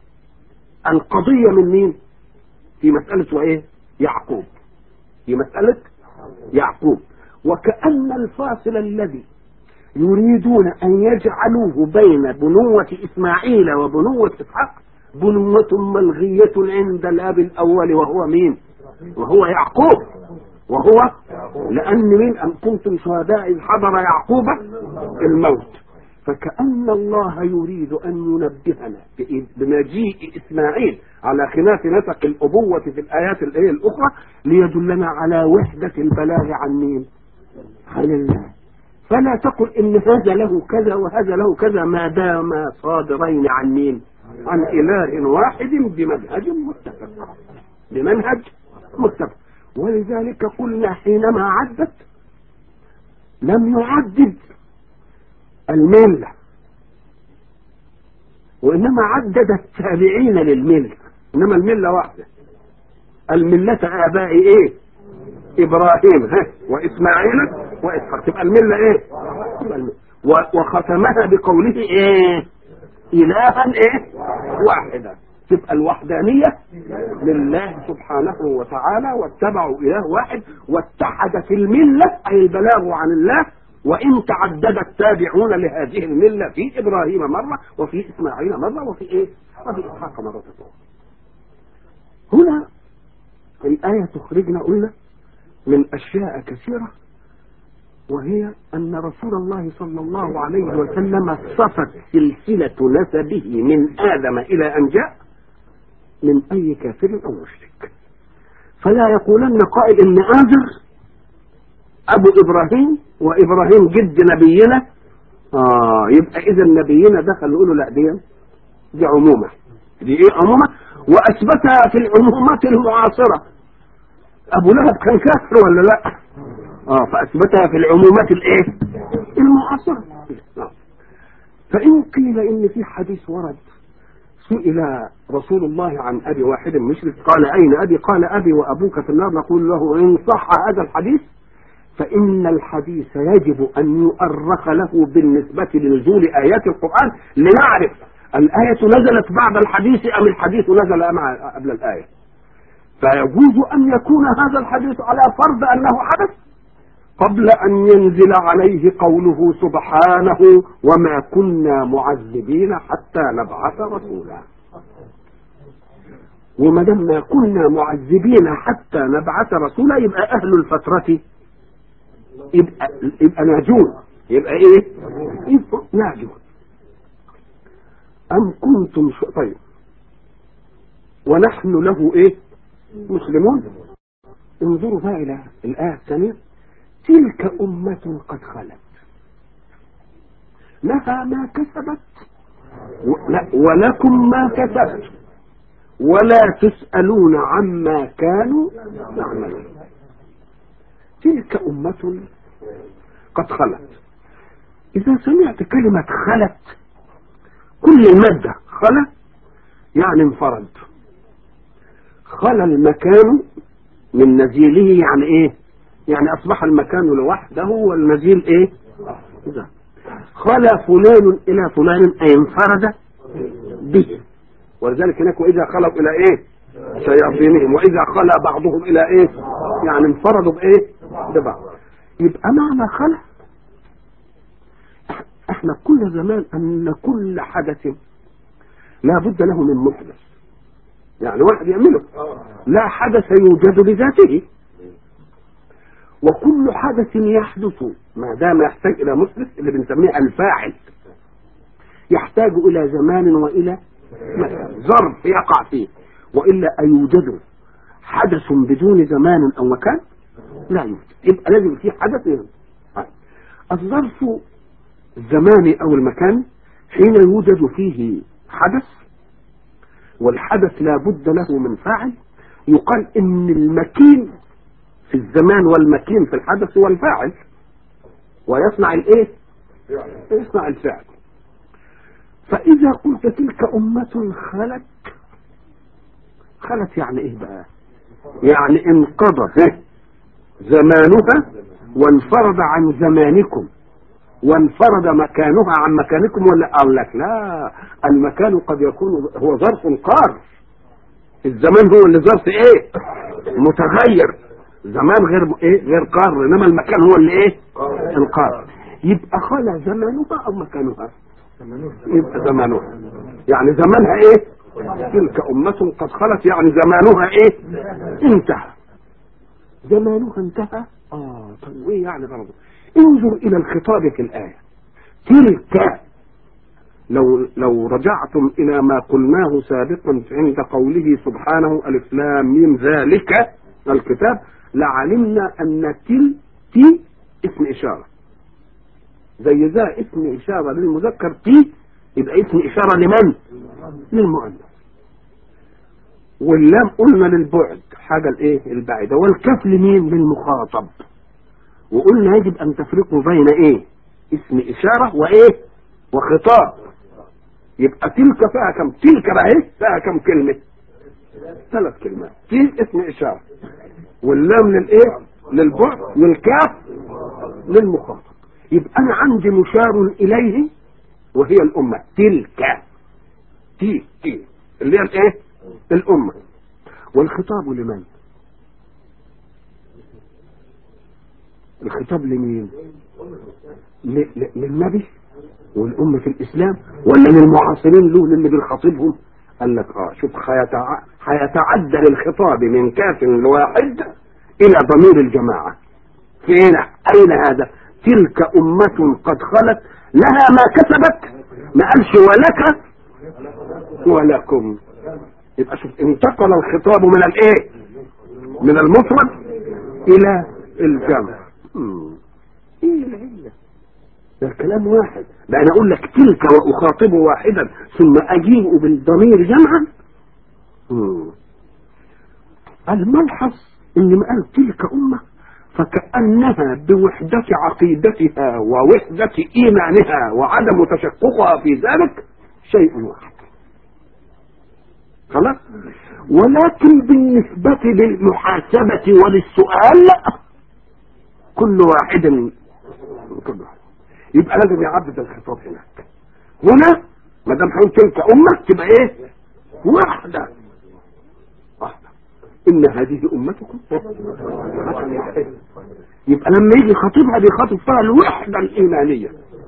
القضية من مين في مسألة وإيه يعقوب في مسألة يعقوب وكأن الفاصل الذي يريدون أن يجعلوه بين بنوة إسماعيل وبنوة إسحاق بنوة ملغية عند الأب الأول وهو مين وهو يعقوب وهو لأن مين أم كنتم شهداء إذ حضر يعقوب الموت فكأن الله يريد أن ينبهنا بمجيء إسماعيل على خلاف نسق الأبوة في الآيات الآية الأخرى ليدلنا على وحدة البلاغ عن مين عن الله فلا تقل إن هذا له كذا وهذا له كذا ما دام صادرين عن مين عن إله واحد بمنهج متفق بمنهج متفق ولذلك قلنا حينما عدت لم يعدد الملة وإنما عدد التابعين للملة إنما الملة واحدة الملة آباء إيه إبراهيم ها وإسماعيل وإسحاق تبقى الملة إيه تبقى الملة. وختمها بقوله إيه إلها إيه واحدا تبقى الوحدانية لله سبحانه وتعالى واتبعوا إله واحد واتحدت الملة أي البلاغ عن الله وإن تعدد التابعون لهذه الملة في إبراهيم مرة وفي إسماعيل مرة وفي إيه وفي إسحاق مرة أخرى هنا الآية تخرجنا قلنا من أشياء كثيرة وهي أن رسول الله صلى الله عليه وسلم صفت سلسلة نسبه من آدم إلى أن جاء من أي كافر أو مشرك فلا يقولن قائل إن آزر أبو إبراهيم وإبراهيم جد نبينا آه يبقى إذا نبينا دخل يقولوا لا دي دي عمومة دي إيه عمومة وأثبتها في العمومات المعاصرة أبو لهب كان كافر ولا لا آه فأثبتها في العمومات الإيه المعاصرة آه. فإن قيل إن في حديث ورد سئل رسول الله عن أبي واحد مشرك قال أين أبي قال أبي وأبوك في النار نقول له إن صح هذا الحديث فإن الحديث يجب أن يؤرخ له بالنسبة لنزول آيات القرآن لنعرف الآية نزلت بعد الحديث أم الحديث نزل مع قبل الآية فيجوز أن يكون هذا الحديث على فرض أنه حدث قبل أن ينزل عليه قوله سبحانه وما كنا معذبين حتى نبعث رسولا وما دام ما كنا معذبين حتى نبعث رسولا يبقى أهل الفترة يبقى يبقى ناجون يبقى ايه يبقى ناجون ام كنتم شو طيب ونحن له ايه مسلمون انظروا بقى الى الايه الثانيه تلك امه قد خلت لها ما كسبت و... لا ولكم ما كسبت ولا تسالون عما كانوا يعملون تلك أمة قد خلت إذا سمعت كلمة خلت كل المادة خلت يعني انفرد خلى المكان من نزيله يعني ايه يعني اصبح المكان لوحده والنزيل ايه ده خلى فلان الى فلان اي انفرد به ولذلك هناك واذا خلوا الى ايه شياطينهم واذا خلى بعضهم الى ايه يعني انفردوا بايه ببعض يبقى معنى خلى احنا كل زمان ان كل حدث لا بد له من محدث يعني واحد يعمله لا حدث يوجد بذاته وكل حدث يحدث ما دام يحتاج الى محدث اللي بنسميه الفاعل يحتاج الى زمان والى مكان ظرف يقع فيه والا ايوجد حدث بدون زمان او مكان لا يوجد يبقى لازم في حدث يوجد. الظرف الزماني او المكان حين يوجد فيه حدث والحدث لا بد له من فاعل يقال ان المكين في الزمان والمكين في الحدث هو الفاعل ويصنع الايه يصنع الفعل فاذا قلت تلك امه خلت خلت يعني ايه بقى يعني انقضى زمانها وانفرد عن زمانكم وانفرد مكانها عن مكانكم ولا قال لك لا المكان قد يكون هو ظرف قار الزمان هو اللي ظرف ايه متغير زمان غير ايه غير قار انما المكان هو اللي ايه القار يبقى خلى زمانها او مكانها يبقى زمانها يعني زمانها ايه تلك أمة قد خلت يعني زمانها ايه انتهى زمانها انتهى اه طب ايه يعني برضه انظر الى الخطاب في الآية تلك لو لو رجعتم الى ما قلناه سابقا عند قوله سبحانه الف لام ميم ذلك الكتاب لعلمنا ان تل تي اسم اشاره زي ذا اسم اشاره للمذكر تي يبقى اسم اشاره لمن للمؤنث واللام قلنا للبعد حاجه الايه البعيده والكاف لمين للمخاطب وقلنا يجب ان تفرقوا بين ايه اسم اشاره وايه وخطاب يبقى تلك فيها كم تلك بقى ايه فيها كم كلمه ثلاث كلمات تي اسم اشاره واللام للايه للبعد والكاف للمخاطب يبقى انا عندي مشار اليه وهي الامه تلك تي تي اللي هي الايه الامه والخطاب لمن الخطاب لمين ل- ل- للنبي والأمة في الإسلام ولا للمعاصرين له للي بيخاطبهم قال لك اه شوف هيتع- هيتعدل الخطاب من كاف لواحد إلى ضمير الجماعة فين أين هذا تلك أمة قد خلت لها ما كسبت ما قالش ولك ولكم يبقى شوف انتقل الخطاب من الايه من المفرد الى الجمع مم. ايه العله ده كلام واحد ده انا اقول لك تلك واخاطب واحدا ثم اجيء بالضمير جمعا مم. الملحظ ان ما قال تلك امه فكانها بوحده عقيدتها ووحده ايمانها وعدم تشققها في ذلك شيء واحد خلاص ولكن بالنسبة للمحاسبة وللسؤال لا كل واحد كل واحد يبقى لازم يعدد الخطاب هناك هنا ما دام هيقول تلك امه تبقى ايه واحده واحده ان هذه امتكم يبقى لما يجي خطيبها بيخاطب فيها الوحده الايمانيه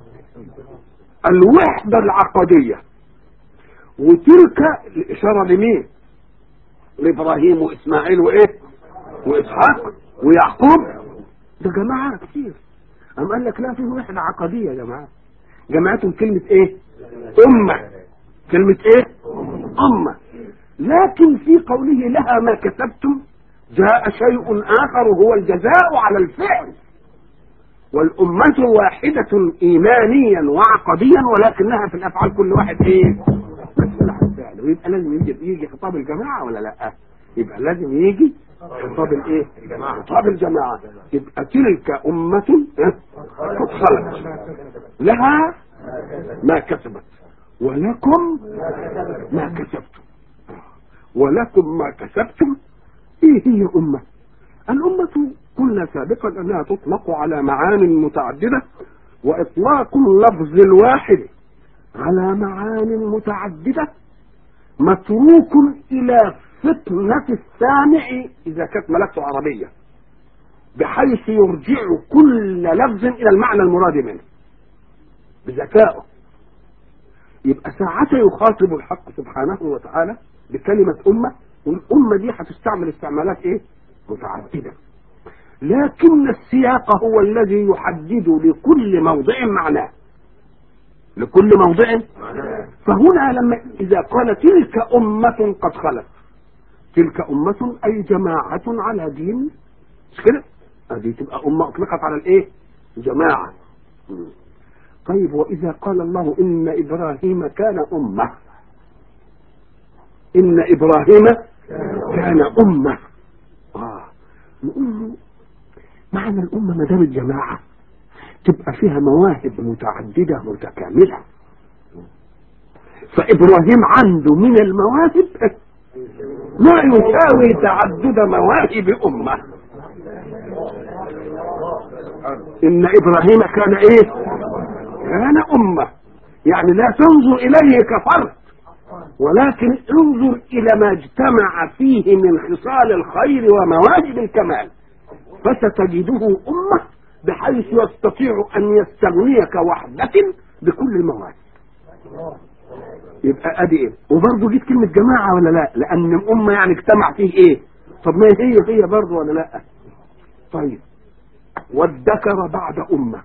الوحده العقديه وتلك الاشاره لمين لابراهيم واسماعيل وايه واسحاق ويعقوب ده جماعه كتير أم قال لك لا في وحده عقديه يا جماعه جماعتهم كلمه ايه امه كلمه ايه امه لكن في قوله لها ما كسبتم جاء شيء اخر هو الجزاء على الفعل والأمة واحدة إيمانيا وعقديا ولكنها في الأفعال كل واحد إيه؟ مسؤول عن فعله ويبقى لازم يجي يجي خطاب الجماعة ولا لا؟ يبقى لازم يجي خطاب الإيه؟ خطاب الجماعة يبقى تلك أمة ها؟ قد خلت لها ما كسبت ولكم ما كسبتم ولكم ما كسبتم ايه هي امه الامه قلنا سابقا انها تطلق على معان متعدده واطلاق اللفظ الواحد على معان متعدده متروك الى فطنه السامع اذا كانت ملكته عربيه بحيث يرجع كل لفظ الى المعنى المراد منه بذكائه يبقى ساعتها يخاطب الحق سبحانه وتعالى بكلمة أمة والأمة دي هتستعمل استعمالات إيه؟ متعددة لكن السياق هو الذي يحدد لكل موضع معناه لكل موضع فهنا لما إذا قال تلك أمة قد خلت تلك أمة أي جماعة على دين مش كده؟ هذه تبقى أمة أطلقت على الإيه؟ جماعة طيب وإذا قال الله إن إبراهيم كان أمة إن إبراهيم كان أمة آه نقول له معنى الأمة ما دام الجماعة تبقى فيها مواهب متعددة متكاملة فإبراهيم عنده من المواهب ما يساوي تعدد مواهب أمة إن إبراهيم كان إيه؟ كان أمة يعني لا تنظر إليه كفرد ولكن انظر إلى ما اجتمع فيه من خصال الخير ومواهب الكمال فستجده أمة بحيث يستطيع أن يستغنيك وحدة بكل المواد يبقى ادي ايه وبرضه جيت كلمة جماعة ولا لا لان الامة يعني اجتمع فيه ايه طب ما هي هي برضه ولا لا طيب وادكر بعد امة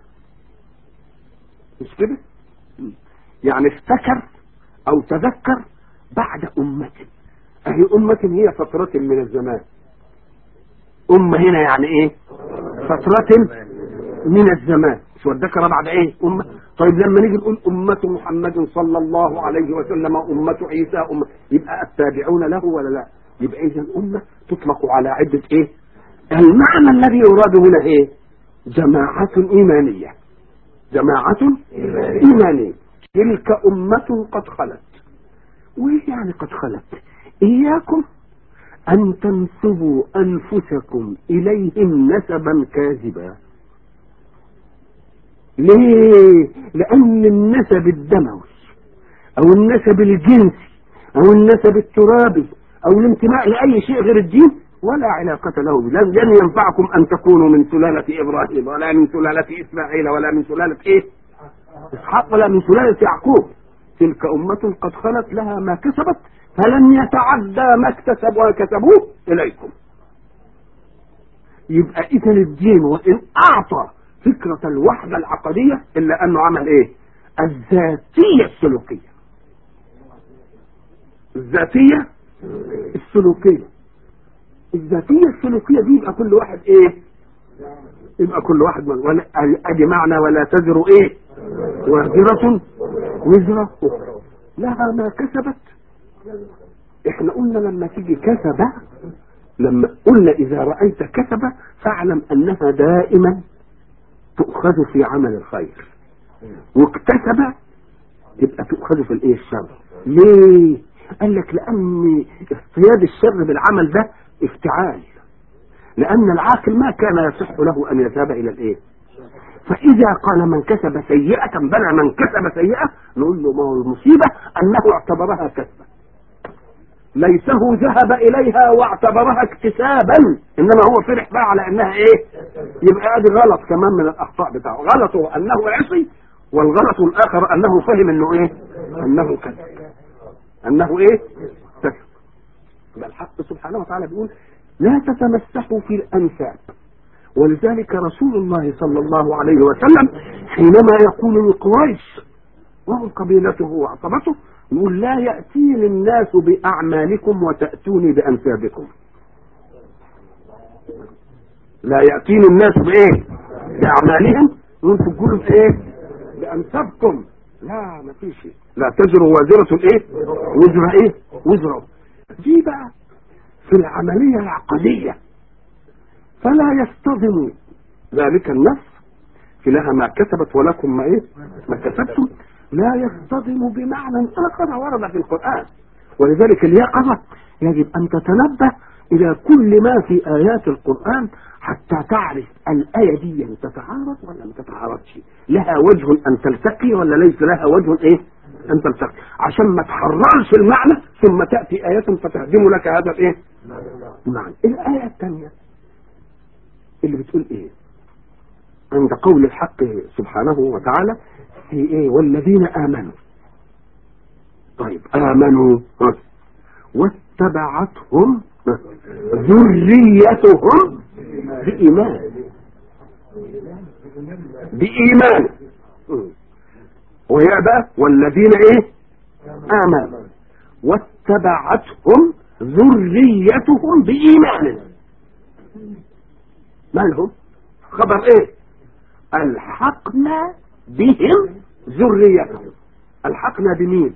مش كده يعني افتكر او تذكر بعد امة اهي امة هي فترة من الزمان امة هنا يعني ايه فترة من الزمان مش وادكر بعد ايه امة طيب لما نيجي نقول أمة محمد صلى الله عليه وسلم أمة عيسى أمة يبقى التابعون له ولا لا يبقى إذا أمة تطلق على عدة إيه المعنى الذي يراد هنا إيه جماعة إيمانية جماعة إيمانية تلك أمة قد خلت وإيه يعني قد خلت إياكم أن تنسبوا أنفسكم إليهم نسبا كاذبا ليه لان النسب الدموي او النسب الجنسي او النسب الترابي او الانتماء لاي شيء غير الدين ولا علاقة له لن لن ينفعكم ان تكونوا من سلالة ابراهيم ولا من سلالة اسماعيل ولا من سلالة ايه اسحاق ولا من سلالة يعقوب تلك امة قد خلت لها ما كسبت فلن يتعدى ما اكتسبوا وكسبوه اليكم يبقى اذا الدين وان اعطى فكرة الوحدة العقدية إلا أنه عمل إيه الذاتية السلوكية الذاتية السلوكية الذاتية السلوكية دي يبقى كل واحد إيه يبقى كل واحد من ولا أدي معنى ولا تزر إيه وازرة وزرة أخرى لها ما كسبت احنا قلنا لما تيجي كسب لما قلنا إذا رأيت كسب فاعلم أنها دائما تؤخذ في عمل الخير واكتسب تبقى تؤخذ في الايه الشر ليه قال لك لان اصطياد الشر بالعمل ده افتعال لان العاقل ما كان يصح له ان يذهب الى الايه فاذا قال من كسب سيئه بلى من كسب سيئه نقول له ما هو المصيبه انه اعتبرها كسبا ليسه ذهب اليها واعتبرها اكتسابا انما هو فرح بقى على انها ايه يبقى ادي غلط كمان من الاخطاء بتاعه غلطه انه عصي والغلط الاخر انه فهم انه ايه انه كذب انه ايه كذب يبقى الحق سبحانه وتعالى بيقول لا تتمسحوا في الانساب ولذلك رسول الله صلى الله عليه وسلم حينما يقول لقريش وهم قبيلته وعصبته يقول لا يأتيني الناس بأعمالكم وتأتوني بأنسابكم لا يأتيني الناس بإيه بأعمالهم وانتم تقولوا بإيه بأنسابكم لا ما فيش لا تزر وازرة إيه وزر إيه وزر دي بقى في العملية العقدية فلا يصطدم ذلك النص في لها ما كسبت ولكم ما إيه ما كسبتم لا يصطدم بمعنى آخر ورد في القرآن ولذلك اليقظة يجب أن تتنبه إلى كل ما في آيات القرآن حتى تعرف الآية دي تتعارض ولا ما تتعارضش لها وجه أن تلتقي ولا ليس لها وجه إيه أن تلتقي عشان ما تحررش المعنى ثم تأتي آية فتهدم لك هذا الإيه المعنى الآية الثانية اللي بتقول إيه عند قول الحق سبحانه وتعالى في ايه والذين امنوا طيب امنوا ها. واتبعتهم ها. ذريتهم بايمان بايمان وهي بقى والذين ايه امنوا واتبعتهم ذريتهم بايمان مالهم خبر ايه الحقنا بهم ذريتهم الحقنا بمين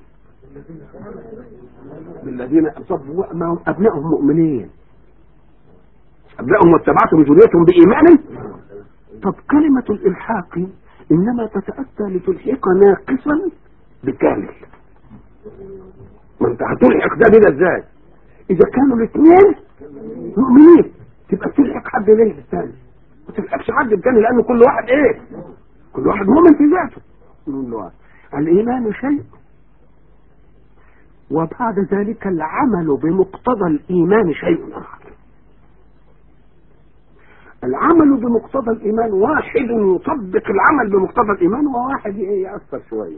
بالذين اصبوا ابنائهم مؤمنين ابنائهم واتبعتهم ذريتهم بايمان طب كلمة الالحاق انما تتأتى لتلحق ناقصا بكامل ما انت هتلحق ده بده ازاي اذا كانوا الاثنين مؤمنين تبقى تلحق حد ليه الثاني ما تلحقش حد الثاني لان كل واحد ايه كل واحد مؤمن في ذاته نقول له الايمان شيء وبعد ذلك العمل بمقتضى الإيمان شيء آخر العمل بمقتضى الإيمان واحد يطبق العمل بمقتضى الإيمان وواحد يأثر شوية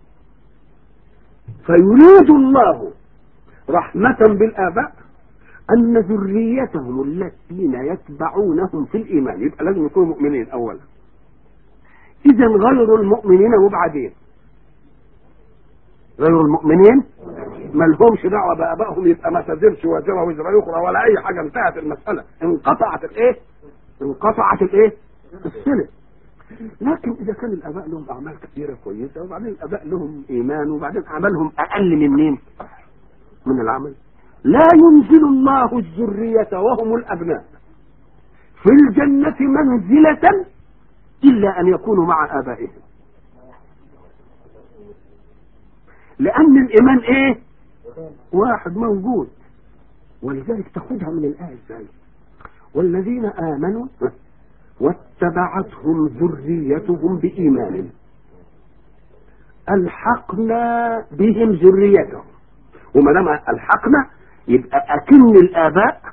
فيريد الله رحمة بالآباء أن ذريتهم الذين يتبعونهم في الإيمان يبقى لازم يكونوا مؤمنين أولا إذا غير المؤمنين وبعدين غير المؤمنين ما لهمش دعوة بآبائهم يبقى ما تزرش وزرة وزرة أخرى ولا أي حاجة انتهت المسألة انقطعت الإيه؟ انقطعت الإيه؟ الصلة لكن إذا كان الآباء لهم أعمال كثيرة كويسة وبعدين الآباء لهم إيمان وبعدين أعمالهم أقل من مين؟ من العمل لا ينزل الله الذرية وهم الأبناء في الجنة منزلة إلا أن يكونوا مع آبائهم لأن الإيمان إيه واحد موجود ولذلك تاخدها من الآية ازاي والذين آمنوا واتبعتهم ذريتهم بإيمان ألحقنا بهم ذريتهم وما دام ألحقنا يبقى أكن الآباء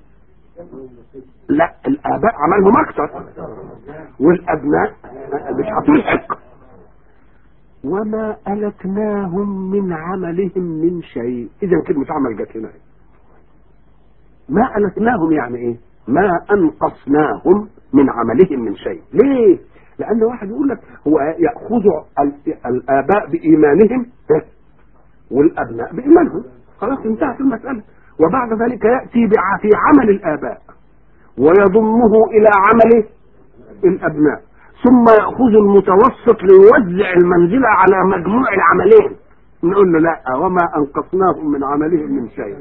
لا الآباء عملهم أكثر والأبناء مش هتلحق وما ألتناهم من عملهم من شيء إذا كلمة عمل جت هنا ما ألتناهم يعني إيه ما أنقصناهم من عملهم من شيء ليه لأن واحد يقول لك هو يأخذ الآباء بإيمانهم والأبناء بإيمانهم خلاص انتهت المسألة وبعد ذلك يأتي في عمل الآباء ويضمه إلى عمل الأبناء ثم يأخذ المتوسط ليوزع المنزلة على مجموع العملين نقول له لا وما أنقصناهم من عملهم من شيء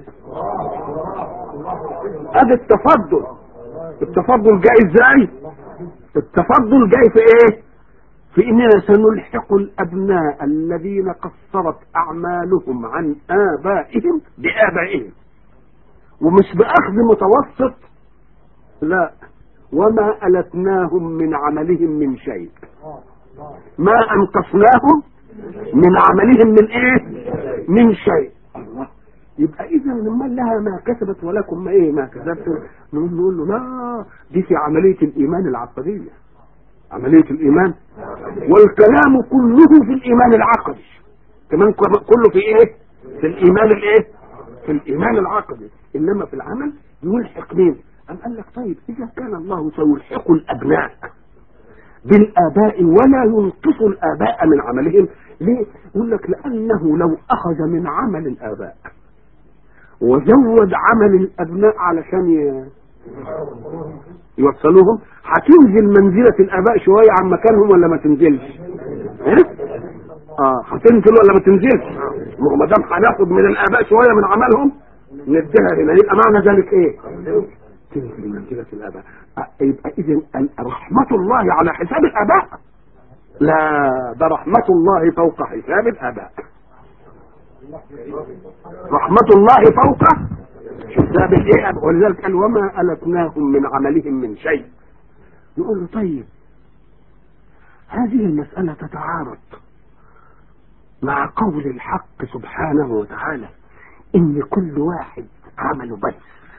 هذا التفضل التفضل جاي ازاي التفضل جاي في ايه في اننا سنلحق الابناء الذين قصرت اعمالهم عن ابائهم بابائهم ومش باخذ متوسط لا وما ألتناهم من عملهم من شيء ما أنقصناهم من عملهم من إيه من شيء الله يبقى إذا لما لها ما كسبت ولكم ما إيه ما كسبتم نقول نقول له لا دي في عملية الإيمان العقدية عملية الإيمان والكلام كله في الإيمان العقدي كمان كله في إيه في الإيمان الإيه في الإيمان العقدي إنما في العمل يلحق مين أم قال لك طيب إذا كان الله سيلحق الأبناء بالآباء ولا ينقص الآباء من عملهم ليه؟ يقول لك لأنه لو أخذ من عمل الآباء وزود عمل الأبناء علشان ي... يوصلوهم هتنزل منزلة الآباء شوية عن مكانهم ولا ما تنزلش؟ ها؟ اه هتنزل ولا ما تنزلش؟ ما دام هناخد من الآباء شوية من عملهم نديها هنا يبقى معنى ذلك ايه؟ تنزل منزلة الآباء يبقى إذن رحمة الله على حساب الآباء لا ده رحمة الله فوق حساب الآباء رحمة الله فوق حساب الآباء ولذلك قال وما ألتناهم من عملهم من شيء نقول له طيب هذه المسألة تتعارض مع قول الحق سبحانه وتعالى إن كل واحد عمله بس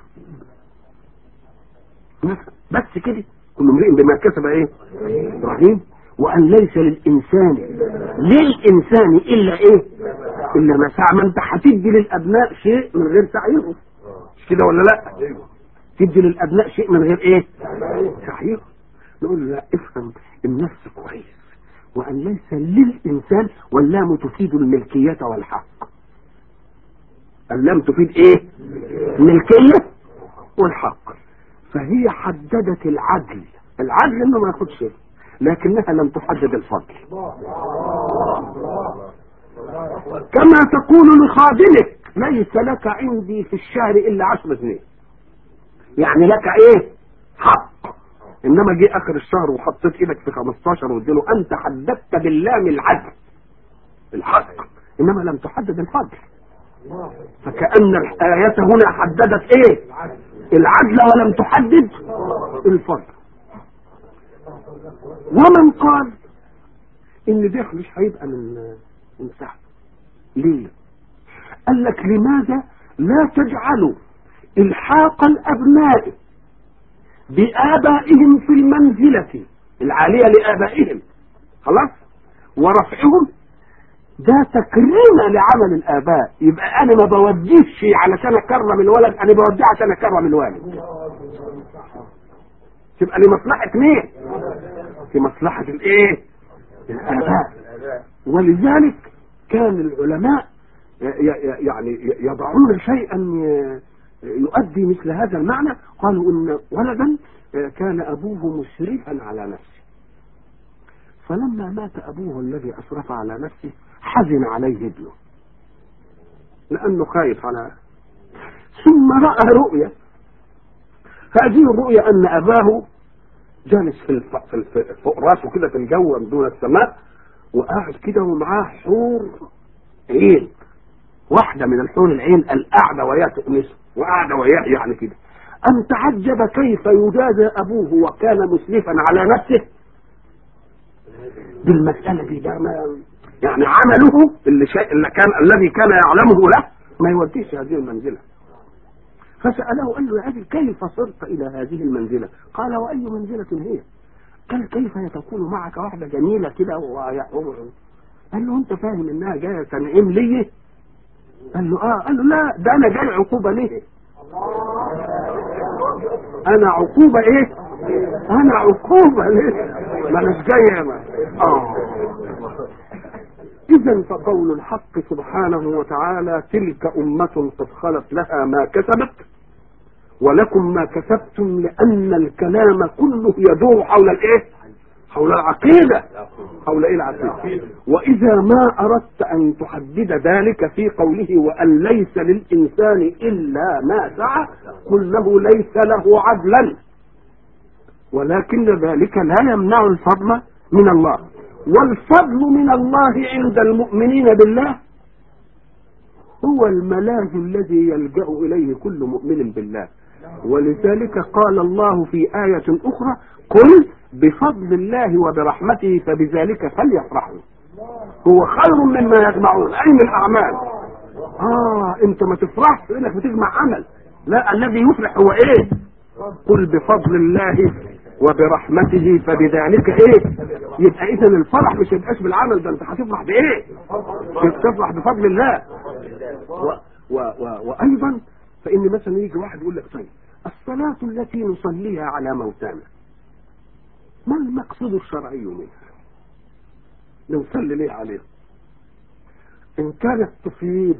بس كده كل امرئ بما كسب ايه رهين وان ليس للانسان للانسان الا ايه الا ما سعى ما انت هتدي للابناء شيء من غير سعيهم مش كده ولا لا تدي للابناء شيء من غير ايه سعيهم نقول لا افهم النفس كويس وان ليس للانسان واللام تفيد الملكيه والحق اللام تفيد ايه الملكيه والحق فهي حددت العدل العدل انه ما ياخدش شيء لكنها لم تحدد الفضل كما تقول لخادمك ليس لك عندي في الشهر الا عشر جنيه يعني لك ايه حق انما جه اخر الشهر وحطيت ايدك في 15 واديله انت حددت باللام العدل الحق انما لم تحدد الفضل فكأن الآية هنا حددت ايه العدل ولم تحدد الفضل ومن قال ان ده مش هيبقى من من سعد ليه قال لك لماذا لا تجعلوا الحاق الابناء بابائهم في المنزله العاليه لابائهم خلاص ورفعهم ده تكريم لعمل الاباء يبقى انا ما بوديش علشان اكرم الولد انا بوديه عشان اكرم الوالد تبقى لمصلحه مين في مصلحه الايه الاباء ولذلك كان العلماء ي- ي- يعني يضعون شيئا ي- يؤدي مثل هذا المعنى قالوا ان ولدا كان ابوه مسرفا على نفسه فلما مات ابوه الذي اسرف على نفسه حزن عليه ابنه لانه خايف على ثم راى رؤيا هذه الرؤيا ان اباه جالس في الف... في الف... فوق راسه كده في الجو من دون السماء وقاعد كده ومعاه حور عين واحدة من الحور العين القاعدة وياه تؤنسه وقاعدة وياه يعني كده أم تعجب كيف يجازى أبوه وكان مسرفا على نفسه بالمسألة دي ده ما يعني عمله اللي, شيء اللي كان الذي كان يعلمه له ما يوديش هذه المنزلة فسأله قال له يا أبي كيف صرت إلى هذه المنزلة قال وأي منزلة هي قال كيف تكون معك واحدة جميلة كده ويأمر قال له أنت فاهم إنها جاية تنعيم ليه قال له اه قال له لا ده انا جاي عقوبه ليه انا عقوبه ايه انا عقوبه ليه ما انا جاي ما اه اذا فقول الحق سبحانه وتعالى تلك امه قد خلت لها ما كسبت ولكم ما كسبتم لان الكلام كله يدور حول الايه حول العقيده حول ايه العقيده واذا ما اردت ان تحدد ذلك في قوله وان ليس للانسان الا ما سعى قل له ليس له عدلا ولكن ذلك لا يمنع الفضل من الله والفضل من الله عند المؤمنين بالله هو الملاذ الذي يلجا اليه كل مؤمن بالله ولذلك قال الله في آية أخرى قل بفضل الله وبرحمته فبذلك فليفرحوا هو خير مما يجمعون أي من الأعمال آه أنت ما تفرحش إنك بتجمع عمل لا الذي يفرح هو إيه قل بفضل الله وبرحمته فبذلك ايه يبقى اذا الفرح مش يبقاش بالعمل ده انت هتفرح بايه تفرح بفضل الله و و و وايضا فان مثلا يجي واحد يقول لك طيب الصلاة التي نصليها على موتانا ما المقصود الشرعي منها نصلي ليه عليه ان كانت تفيد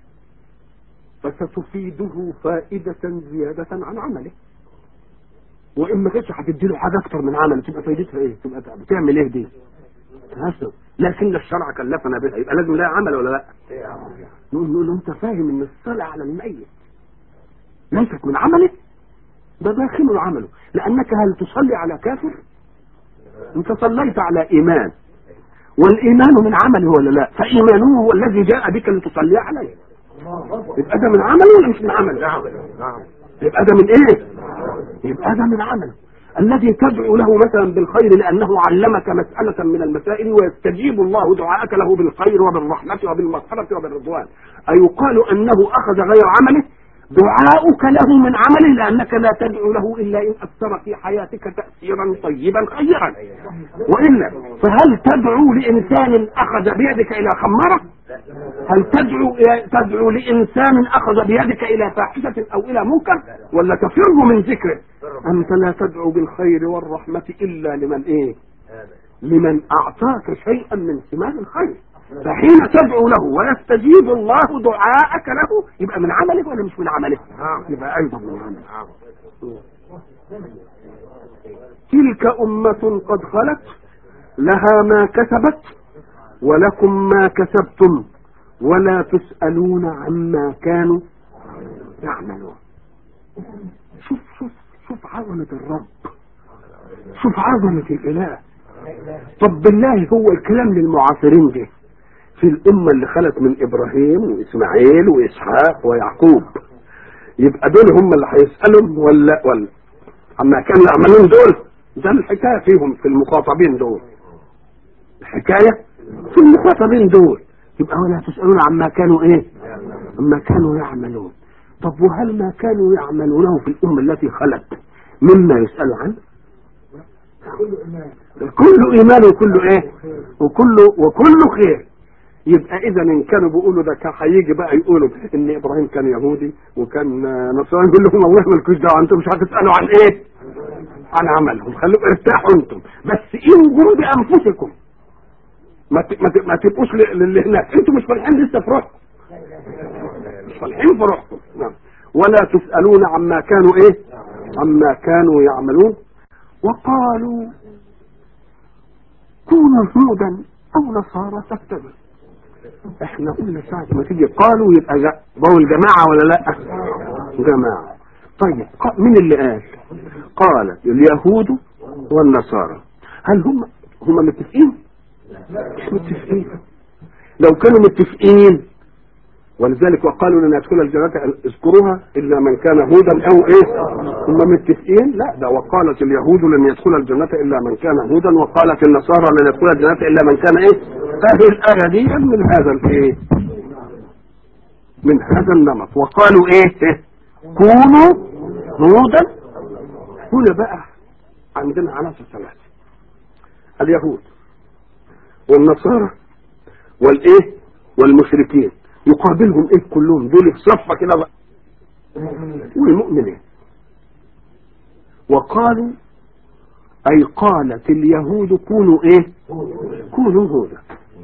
فستفيده فائدة زيادة عن عمله وان ما كانتش هتدي له حاجه اكتر من عمل تبقى فايدتها ايه تبقى بتعمل ايه دي هسه لكن الشرع كلفنا بها يبقى لازم لها عمل ولا لا نقول نقول له انت فاهم ان الصلاه على الميت ليست من عمله ده داخل عمله لانك هل تصلي على كافر انت صليت على ايمان والايمان من عمله ولا لا فايمانه هو الذي جاء بك لتصلي عليه يبقى ده من عمله ولا مش من عمل يبقى ده من ايه يبقى ده من عمله الذي تدعو له مثلا بالخير لانه علمك مساله من المسائل ويستجيب الله دعاءك له بالخير وبالرحمه وبالمغفره وبالرضوان ايقال انه اخذ غير عمله دعاؤك له من عمله لانك لا تدعو له الا ان اثر في حياتك تاثيرا طيبا خيرا والا فهل تدعو لانسان اخذ بيدك الى خمره هل تدعو تدعو لانسان اخذ بيدك الى فاحشه او الى منكر ولا تفر من ذكره انت لا تدعو بالخير والرحمه الا لمن ايه لمن اعطاك شيئا من ثمار الخير فحين تدعو له ويستجيب الله دعاءك له يبقى من عمله ولا مش من عمله يبقى ايضا من عمله تلك أمة قد خلت لها ما كسبت ولكم ما كسبتم ولا تسألون عما كانوا يعملون شوف شوف شوف عظمة الرب شوف عظمة الإله طب بالله هو الكلام للمعاصرين ده في الأمة اللي خلت من إبراهيم وإسماعيل وإسحاق ويعقوب يبقى دول هم اللي هيسألهم ولا ولا عما كانوا يعملون دول ده الحكاية فيهم في المخاطبين دول الحكاية في المخاطبين دول يبقى ولا تسألون عما كانوا ايه ما كانوا يعملون طب وهل ما كانوا يعملونه في الأمة التي خلت مما يسأل عنه كله إيمان وكله إيه وكله وكله خير يبقى إذا إن كانوا بيقولوا ده كان هيجي بقى يقولوا إن إبراهيم كان يهودي وكان نصراني يقول لهم والله مالكوش دعوة أنتم مش هتسألوا عن إيه؟ عن عملهم خلوكم ارتاحوا أنتم بس انظروا بأنفسكم ما ت- ما ت- ما تبقوش ل- للي هناك انتم مش فرحين لسه في روحكم مش فرحين في روحكم نعم ولا تسألون عما كانوا ايه عما كانوا يعملون وقالوا كونوا هودا او نصارى تهتدوا احنا قلنا ساعة ما تيجي قالوا يبقى جا- ضوء الجماعة ولا لا جماعة طيب قا- مين اللي قال قال اليهود والنصارى هل هم هم متفقين مش متفقين لو كانوا متفقين ولذلك وقالوا لن يدخل الجنة اذكروها إلا من كان هودا أو إيه هم متفقين لا ده وقالت اليهود لن يدخل الجنة إلا من كان هودا وقالت النصارى لن يدخل الجنة إلا من كان إيه هذه الآية دي من هذا الإيه من هذا النمط وقالوا إيه, إيه؟ كونوا هودا هنا بقى عندنا عناصر ثلاثة اليهود والنصارى والايه والمشركين يقابلهم ايه كلهم دول في صفه كده بقى والمؤمنين وقالوا اي قالت اليهود كونوا ايه كونوا هودا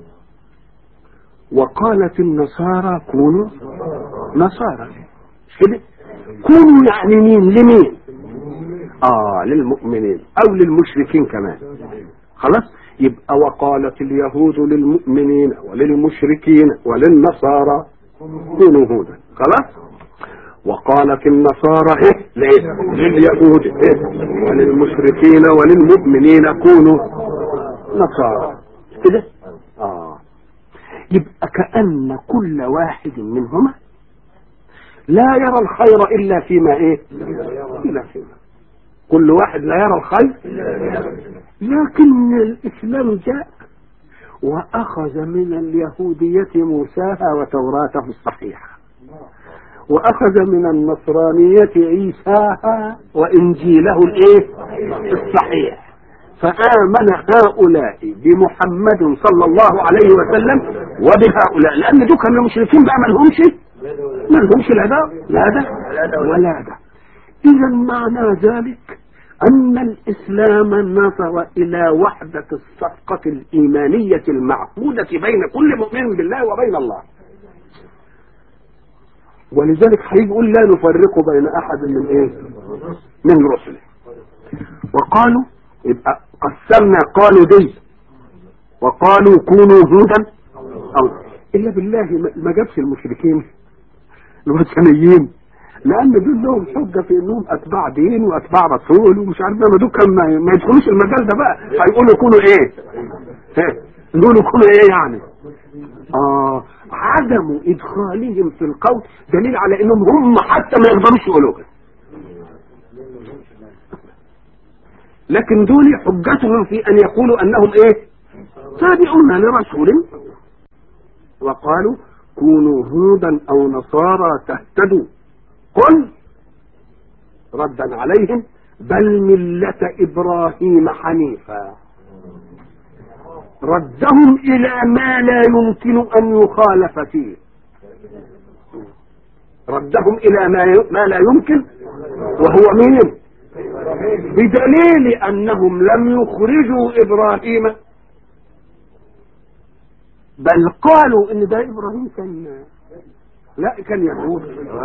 وقالت النصارى كونوا نصارى مش كده كونوا يعني مين لمين اه للمؤمنين او للمشركين كمان خلاص يبقى وقالت اليهود للمؤمنين وللمشركين وللنصارى كونوا هودا خلاص وقالت النصارى إيه؟ ليه؟ لليهود إيه؟ وللمشركين وللمؤمنين كونوا نصارى كده اه يبقى كأن كل واحد منهما لا يرى الخير إلا فيما إيه إلا فيما كل واحد لا يرى الخير لكن الإسلام جاء وأخذ من اليهودية موساها وتوراته الصحيحة وأخذ من النصرانية عيساها وإنجيله الإيه الصحيح فآمن هؤلاء بمحمد صلى الله عليه وسلم وبهؤلاء لأن دول كانوا المشركين بقى ما لهمش ما لهمش لا ده لا ده ولا ده إذا معنى ذلك أن الإسلام نظر إلى وحدة الصفقة الإيمانية المعهودة بين كل مؤمن بالله وبين الله ولذلك هيجي يقول لا نفرق بين أحد من إيه من رسله وقالوا يبقى قسمنا قالوا دي وقالوا كونوا هودا أو إلا بالله ما- ما جابش المشركين الوثنيين لان دول لهم حجه في انهم اتباع دين واتباع رسول ومش عارف ما دول كان ما- ما يدخلوش المجال ده بقى هيقولوا يكونوا ايه؟ ايه؟ دول يكونوا ايه يعني؟ اه عدم ادخالهم في القول دليل على انهم هم حتى ما يقدروش يقولوا كده. لكن دول حجتهم في ان يقولوا انهم ايه؟ تابعون لرسول وقالوا كونوا هودا او نصارى تهتدوا قل ردا عليهم بل ملة إبراهيم حنيفا ردهم إلى ما لا يمكن أن يخالف فيه ردهم إلى ما ي- ما لا يمكن وهو مين بدليل أنهم لم يخرجوا إبراهيم بل قالوا إن ده إبراهيم كان لا كان يهود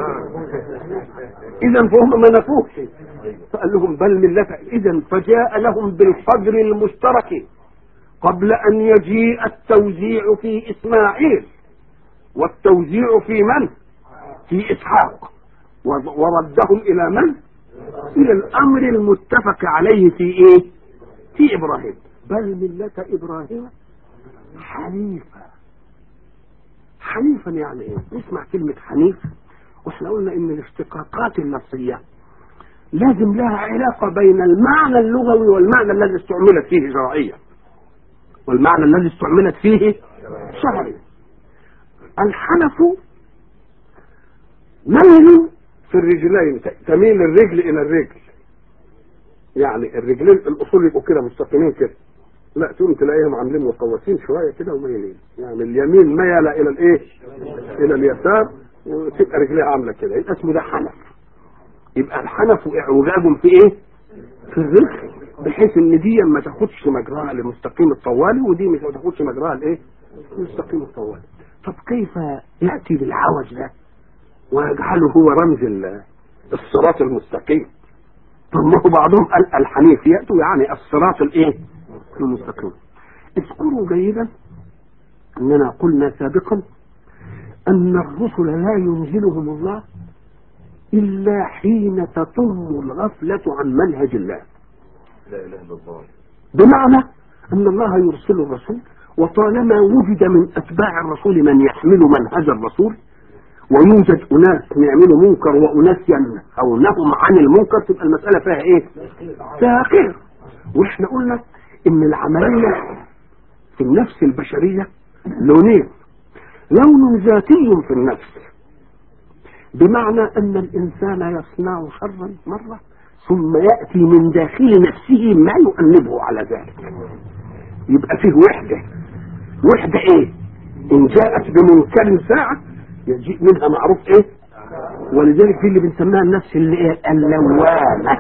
اذا فهم ما نفوش فقال لهم بل ملة اذا فجاء لهم بالقدر المشترك قبل ان يجيء التوزيع في اسماعيل والتوزيع في من في اسحاق و- وردهم الى من الى الامر المتفق عليه في ايه في ابراهيم بل ملة ابراهيم حنيفا حنيفا يعني ايه نسمع كلمة حنيف واحنا قلنا ان الاشتقاقات اللفظية لازم لها علاقة بين المعنى اللغوي والمعنى الذي استعملت فيه شرعيا والمعنى الذي استعملت فيه شرعيا الحنف ميل في الرجلين ت- تميل الرجل الى الرجل يعني الرجلين الاصول يبقوا كده مستقيمين كده لا تقوم تلاقيهم عاملين مقوسين شويه كده وميلين يعني اليمين ميل الى الايه الى اليسار وتبقى رجليها عامله كده يبقى اسمه ده حنف يبقى الحنف اعوجاج في ايه في الرجل بحيث ان دي ما تاخدش مجراها لمستقيم الطوالي ودي مش ما تاخدش مجراها لايه مستقيم الطوالي طب كيف ياتي بالعوج ده ويجعله هو رمز ال- الصراط المستقيم ثم هو بعضهم قال الحنيفية يعني الصراط الايه المستقيم اذكروا جيدا اننا قلنا سابقا ان الرسل لا ينزلهم الله الا حين تطم الغفلة عن منهج الله لا اله الا الله بمعنى ان الله يرسل الرسول وطالما وجد من اتباع الرسول من يحمل منهج الرسول ويوجد اناس يعملوا منكر واناس ينهونهم عن المنكر تبقى المساله فيها ايه؟ فيها خير واحنا قلنا ان العمليه في النفس البشريه لونين لون ذاتي في النفس بمعنى ان الانسان يصنع شرا مره ثم ياتي من داخل نفسه ما يؤنبه على ذلك يبقى فيه وحده وحده ايه ان جاءت بمنكر ساعه يجيء منها معروف ايه ولذلك دي اللي بنسميها النفس اللي ايه اللوامه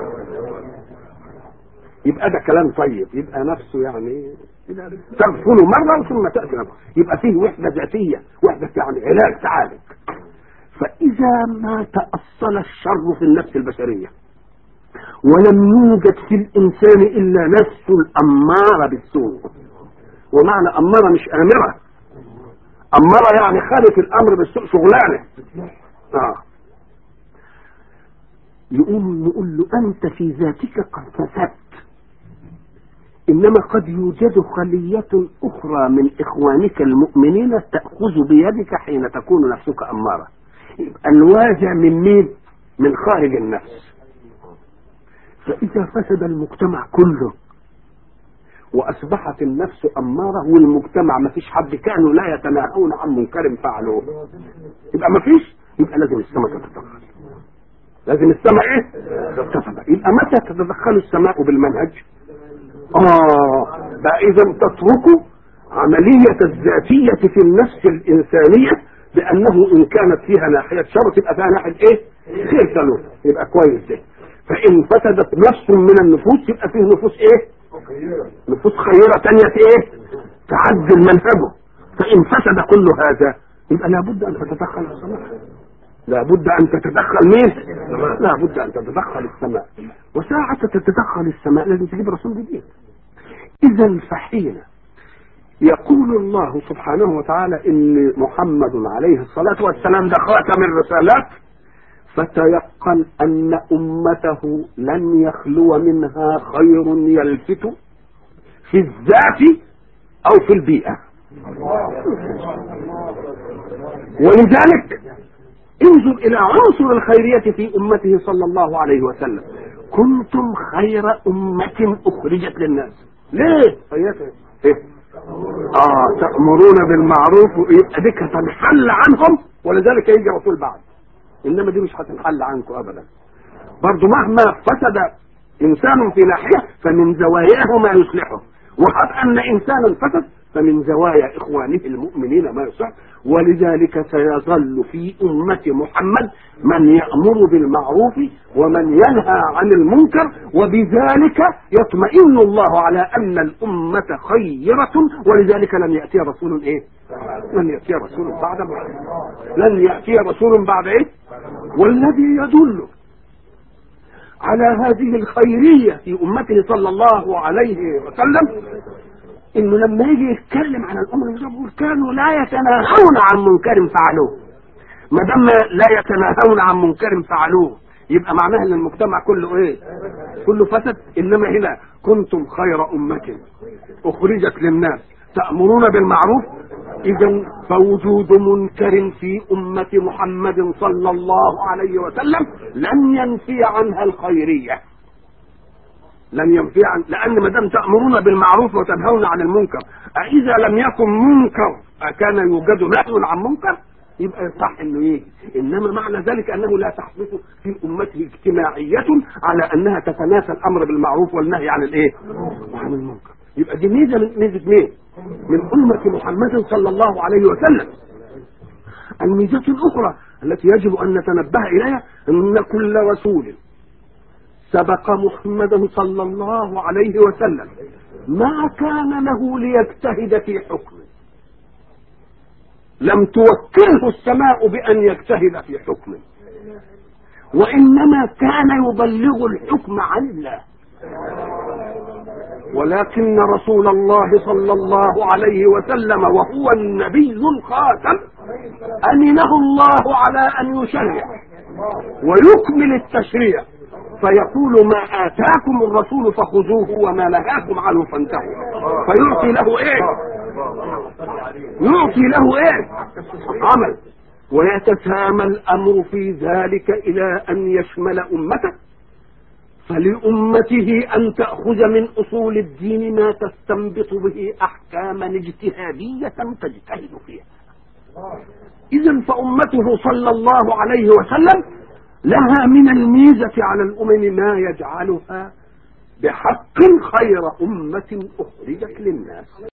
يبقى ده كلام طيب يبقى نفسه يعني تغفل مره ثم تاتي مره يبقى فيه وحده ذاتيه وحده يعني علاج تعالج فاذا ما تاصل الشر في النفس البشريه ولم يوجد في الانسان الا نفس الاماره بالسوء ومعنى اماره مش امره اماره يعني خالف الامر بالسوء شغلانه اه يقوم نقول له انت في ذاتك قد فسدت انما قد يوجد خلية اخرى من اخوانك المؤمنين تأخذ بيدك حين تكون نفسك امارة يبقى الوازع من مين من خارج النفس فاذا فسد المجتمع كله واصبحت النفس اماره والمجتمع ما فيش حد كانوا لا يتناهون عن منكر فعلوه يبقى ما فيش يبقى لازم السماء تتدخل لازم السماء ايه تتدخل يبقى متى تتدخل السماء بالمنهج اه ده اذا تتركوا عملية الذاتية في النفس الإنسانية بأنه إن كانت فيها ناحية شر تبقى فيها ناحية إيه؟ خير تلوث يبقى كويس ده فإن فسدت نفس من النفوس يبقى فيه نفوس إيه؟ نفوس خيرة تانية إيه؟ تعدل منهجه فإن فسد كل هذا يبقى لابد أن تتدخل السماء لابد أن تتدخل مين؟ لابد أن تتدخل السماء وساعة تتدخل السماء لازم تجيب رسول جديد إذا فحين يقول الله سبحانه وتعالى إن محمد عليه الصلاة والسلام ده خاتم الرسالات فتيقن أن أمته لن يخلو منها خير يلفت في الذات أو في البيئة ولذلك انظر إلى عنصر الخيرية في أمته صلى الله عليه وسلم كنتم خير أمة أخرجت للناس ليه؟ خيرية إيه؟ آه تأمرون بالمعروف ويبقى ديك هتنحل عنهم ولذلك يجي رسول بعد إنما دي مش هتنحل عنكم أبدا برضو مهما فسد إنسان في ناحية فمن زواياه ما يصلحه وقد أن إنسانا فسد فمن زوايا إخوانه المؤمنين ما يصلح ولذلك سيظل في أمة محمد من يأمر بالمعروف ومن ينهى عن المنكر وبذلك يطمئن الله على أن الأمة خيرة ولذلك لن يأتي رسول إيه لن يأتي رسول بعد محمد لن يأتي رسول بعد إيه والذي يدل على هذه الخيرية في أمته صلى الله عليه وسلم انه لما يجي يتكلم عن الامر المجرد كانوا لا يتناهون عن منكر فعلوه ما دام لا يتناهون عن منكر فعلوه يبقى معناها ان المجتمع كله ايه كله فسد انما هنا كنتم خير امه اخرجت للناس تامرون بالمعروف اذا فوجود منكر في امه محمد صلى الله عليه وسلم لن ينفي عنها الخيريه لن ينفي عن لان ما دام تامرون بالمعروف وتنهون عن المنكر أإذا لم يكن منكر أكان يوجد نهي عن منكر يبقى يصح انه يجي انما معنى ذلك انه لا تحدث في امته اجتماعيه على انها تتناسى الامر بالمعروف والنهي عن الايه وعن المنكر يبقى دي ميزه من ميزه مين من امه محمد صلى الله عليه وسلم الميزه الاخرى التي يجب ان نتنبه اليها ان كل رسول سبق محمدا صلى الله عليه وسلم ما كان له ليجتهد في حكمه لم توكله السماء بأن يجتهد في حكمه وإنما كان يبلغ الحكم عن الله ولكن رسول الله صلى الله عليه وسلم وهو النبي الخاتم أمنه الله على أن يشرع ويكمل التشريع فيقول ما آتاكم الرسول فخذوه وما نهاكم عنه فانتهوا فيعطي له ايه يعطي له ايه عمل ويتسامى الامر في ذلك الى ان يشمل امته فلأمته أن تأخذ من أصول الدين ما تستنبط به أحكاما اجتهادية تجتهد فيها إذا فأمته صلى الله عليه وسلم لها من الميزة على الأمم ما يجعلها بحق خير أمة أخرجت للناس